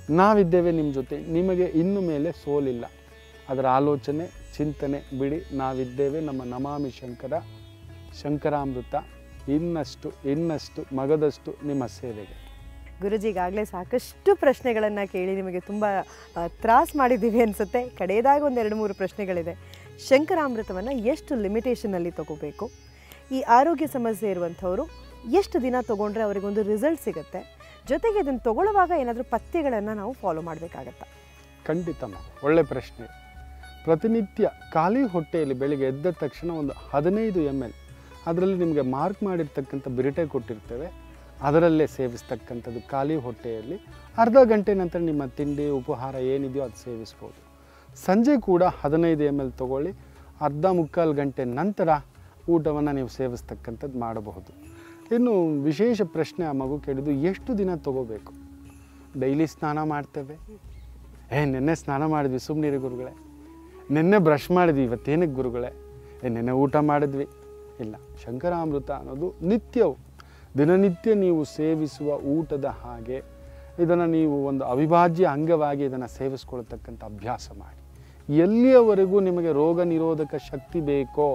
A: ನಾವಿದ್ದೇವೆ ನಿಮ್ಮ ಜೊತೆ ನಿಮಗೆ ಇನ್ನು ಮೇಲೆ ಸೋಲಿಲ್ಲ ಅದರ ಆಲೋಚನೆ ಚಿಂತನೆ ಬಿಡಿ ನಾವಿದ್ದೇವೆ ನಮ್ಮ ನಮಾಮಿ ಶಂಕರ ಶಂಕರಾಮೃತ ಇನ್ನಷ್ಟು ಇನ್ನಷ್ಟು ಮಗದಷ್ಟು ನಿಮ್ಮ ಸೇವೆಗೆ
B: ಗುರುಜಿ ಈಗಾಗಲೇ ಸಾಕಷ್ಟು ಪ್ರಶ್ನೆಗಳನ್ನು ಕೇಳಿ ನಿಮಗೆ ತುಂಬ ತ್ರಾಸ ಮಾಡಿದ್ದೀವಿ ಅನಿಸುತ್ತೆ ಕಡೆಯದಾಗ ಒಂದು ಎರಡು ಮೂರು ಪ್ರಶ್ನೆಗಳಿದೆ ಶಂಕರಾಮೃತವನ್ನು ಎಷ್ಟು ಲಿಮಿಟೇಷನಲ್ಲಿ ತಗೋಬೇಕು ಈ ಆರೋಗ್ಯ ಸಮಸ್ಯೆ ಇರುವಂಥವರು ಎಷ್ಟು ದಿನ ತೊಗೊಂಡ್ರೆ ಅವರಿಗೊಂದು ರಿಸಲ್ಟ್ ಸಿಗುತ್ತೆ ಜೊತೆಗೆ ಇದನ್ನು ತಗೊಳ್ಳುವಾಗ ಏನಾದರೂ ಪಥ್ಯಗಳನ್ನು ನಾವು ಫಾಲೋ ಮಾಡಬೇಕಾಗತ್ತಾ
A: ಖಂಡಿತಮ್ಮ ಒಳ್ಳೆ ಪ್ರಶ್ನೆ ಪ್ರತಿನಿತ್ಯ ಖಾಲಿ ಹೊಟ್ಟೆಯಲ್ಲಿ ಬೆಳಿಗ್ಗೆ ಎದ್ದ ತಕ್ಷಣ ಒಂದು ಹದಿನೈದು ಎಮ್ ಎಲ್ ಅದರಲ್ಲಿ ನಿಮಗೆ ಮಾರ್ಕ್ ಮಾಡಿರ್ತಕ್ಕಂಥ ಬಿರಿಟೆ ಕೊಟ್ಟಿರ್ತೇವೆ ಅದರಲ್ಲೇ ಸೇವಿಸ್ತಕ್ಕಂಥದ್ದು ಖಾಲಿ ಹೊಟ್ಟೆಯಲ್ಲಿ ಅರ್ಧ ಗಂಟೆ ನಂತರ ನಿಮ್ಮ ತಿಂಡಿ ಉಪಹಾರ ಏನಿದೆಯೋ ಅದು ಸೇವಿಸ್ಬೋದು ಸಂಜೆ ಕೂಡ ಹದಿನೈದು ಎಮ್ ಎಲ್ ತೊಗೊಳ್ಳಿ ಅರ್ಧ ಮುಕ್ಕಾಲು ಗಂಟೆ ನಂತರ ಊಟವನ್ನು ನೀವು ಸೇವಿಸ್ತಕ್ಕಂಥದ್ದು ಮಾಡಬಹುದು ಇನ್ನು ವಿಶೇಷ ಪ್ರಶ್ನೆ ಆ ಮಗು ಕೇಳಿದ್ದು ಎಷ್ಟು ದಿನ ತಗೋಬೇಕು ಡೈಲಿ ಸ್ನಾನ ಮಾಡ್ತೇವೆ ಏ ನಿನ್ನೆ ಸ್ನಾನ ಮಾಡಿದ್ವಿ ಸುಮ್ಮನಿರಿ ಗುರುಗಳೇ ನಿನ್ನೆ ಬ್ರಷ್ ಮಾಡಿದ್ವಿ ಇವತ್ತೇನಕ್ಕೆ ಗುರುಗಳೇ ಏ ನಿನ್ನೆ ಊಟ ಮಾಡಿದ್ವಿ ಇಲ್ಲ ಶಂಕರಾಮೃತ ಅನ್ನೋದು ನಿತ್ಯವು ದಿನನಿತ್ಯ ನೀವು ಸೇವಿಸುವ ಊಟದ ಹಾಗೆ ಇದನ್ನು ನೀವು ಒಂದು ಅವಿಭಾಜ್ಯ ಅಂಗವಾಗಿ ಇದನ್ನು ಸೇವಿಸ್ಕೊಳ್ತಕ್ಕಂಥ ಅಭ್ಯಾಸ ಮಾಡಿ ಎಲ್ಲಿಯವರೆಗೂ ನಿಮಗೆ ರೋಗ ನಿರೋಧಕ ಶಕ್ತಿ ಬೇಕೋ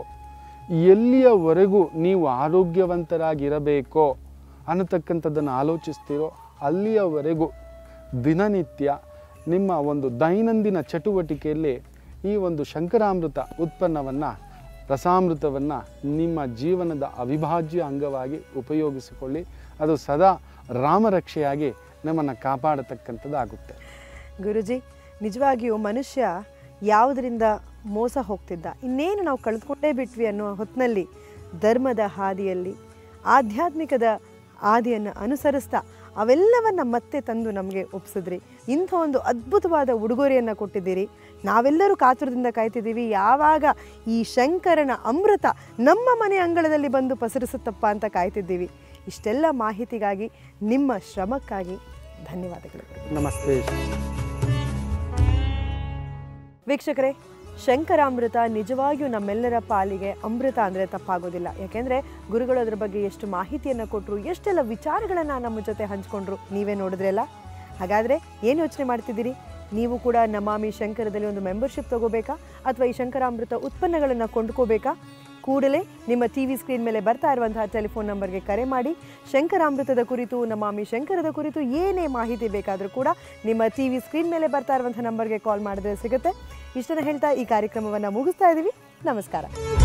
A: ಎಲ್ಲಿಯವರೆಗೂ ನೀವು ಆರೋಗ್ಯವಂತರಾಗಿರಬೇಕೋ ಅನ್ನತಕ್ಕಂಥದ್ದನ್ನು ಆಲೋಚಿಸ್ತೀರೋ ಅಲ್ಲಿಯವರೆಗೂ ದಿನನಿತ್ಯ ನಿಮ್ಮ ಒಂದು ದೈನಂದಿನ ಚಟುವಟಿಕೆಯಲ್ಲಿ ಈ ಒಂದು ಶಂಕರಾಮೃತ ಉತ್ಪನ್ನವನ್ನು ರಸಾಮೃತವನ್ನು ನಿಮ್ಮ ಜೀವನದ ಅವಿಭಾಜ್ಯ ಅಂಗವಾಗಿ ಉಪಯೋಗಿಸಿಕೊಳ್ಳಿ ಅದು ಸದಾ ರಾಮರಕ್ಷೆಯಾಗಿ ನಮ್ಮನ್ನು ಕಾಪಾಡತಕ್ಕಂಥದ್ದಾಗುತ್ತೆ
B: ಗುರುಜಿ ನಿಜವಾಗಿಯೂ ಮನುಷ್ಯ ಯಾವುದರಿಂದ ಮೋಸ ಹೋಗ್ತಿದ್ದ ಇನ್ನೇನು ನಾವು ಕಳೆದುಕೊಂಡೇ ಬಿಟ್ವಿ ಅನ್ನೋ ಹೊತ್ತಿನಲ್ಲಿ ಧರ್ಮದ ಹಾದಿಯಲ್ಲಿ ಆಧ್ಯಾತ್ಮಿಕದ ಹಾದಿಯನ್ನು ಅನುಸರಿಸ್ತಾ ಅವೆಲ್ಲವನ್ನ ಮತ್ತೆ ತಂದು ನಮಗೆ ಒಪ್ಸಿದ್ರಿ ಇಂಥ ಒಂದು ಅದ್ಭುತವಾದ ಉಡುಗೊರೆಯನ್ನು ಕೊಟ್ಟಿದ್ದೀರಿ ನಾವೆಲ್ಲರೂ ಕಾತುರದಿಂದ ಕಾಯ್ತಿದ್ದೀವಿ ಯಾವಾಗ ಈ ಶಂಕರನ ಅಮೃತ ನಮ್ಮ ಮನೆ ಅಂಗಳದಲ್ಲಿ ಬಂದು ಪಸರಿಸುತ್ತಪ್ಪ ಅಂತ ಕಾಯ್ತಿದ್ದೀವಿ ಇಷ್ಟೆಲ್ಲ ಮಾಹಿತಿಗಾಗಿ ನಿಮ್ಮ ಶ್ರಮಕ್ಕಾಗಿ ಧನ್ಯವಾದಗಳು
A: ನಮಸ್ತೆ
B: ವೀಕ್ಷಕರೇ ಶಂಕರಾಮೃತ ನಿಜವಾಗಿಯೂ ನಮ್ಮೆಲ್ಲರ ಪಾಲಿಗೆ ಅಮೃತ ಅಂದರೆ ತಪ್ಪಾಗೋದಿಲ್ಲ ಯಾಕೆಂದರೆ ಗುರುಗಳು ಅದರ ಬಗ್ಗೆ ಎಷ್ಟು ಮಾಹಿತಿಯನ್ನು ಕೊಟ್ಟರು ಎಷ್ಟೆಲ್ಲ ವಿಚಾರಗಳನ್ನು ನಮ್ಮ ಜೊತೆ ಹಂಚ್ಕೊಂಡ್ರು ನೀವೇ ನೋಡಿದ್ರಲ್ಲ ಹಾಗಾದರೆ ಏನು ಯೋಚನೆ ಮಾಡ್ತಿದ್ದೀರಿ ನೀವು ಕೂಡ ನಮಾಮಿ ಶಂಕರದಲ್ಲಿ ಒಂದು ಮೆಂಬರ್ಶಿಪ್ ತಗೋಬೇಕಾ ಅಥವಾ ಈ ಶಂಕರಾಮೃತ ಉತ್ಪನ್ನಗಳನ್ನು ಕೊಂಡ್ಕೋಬೇಕಾ ಕೂಡಲೇ ನಿಮ್ಮ ಟಿ ವಿ ಸ್ಕ್ರೀನ್ ಮೇಲೆ ಬರ್ತಾ ಇರುವಂತಹ ಟೆಲಿಫೋನ್ ನಂಬರ್ಗೆ ಕರೆ ಮಾಡಿ ಶಂಕರಾಮೃತದ ಕುರಿತು ನಮಾಮಿ ಶಂಕರದ ಕುರಿತು ಏನೇ ಮಾಹಿತಿ ಬೇಕಾದರೂ ಕೂಡ ನಿಮ್ಮ ಟಿ ವಿ ಸ್ಕ್ರೀನ್ ಮೇಲೆ ಬರ್ತಾ ಇರುವಂಥ ನಂಬರ್ಗೆ ಕಾಲ್ ಮಾಡಿದ್ರೆ ಸಿಗುತ್ತೆ ಇಷ್ಟನ್ನು ಹೇಳ್ತಾ ಈ ಕಾರ್ಯಕ್ರಮವನ್ನು ಮುಗಿಸ್ತಾ ಇದ್ದೀವಿ ನಮಸ್ಕಾರ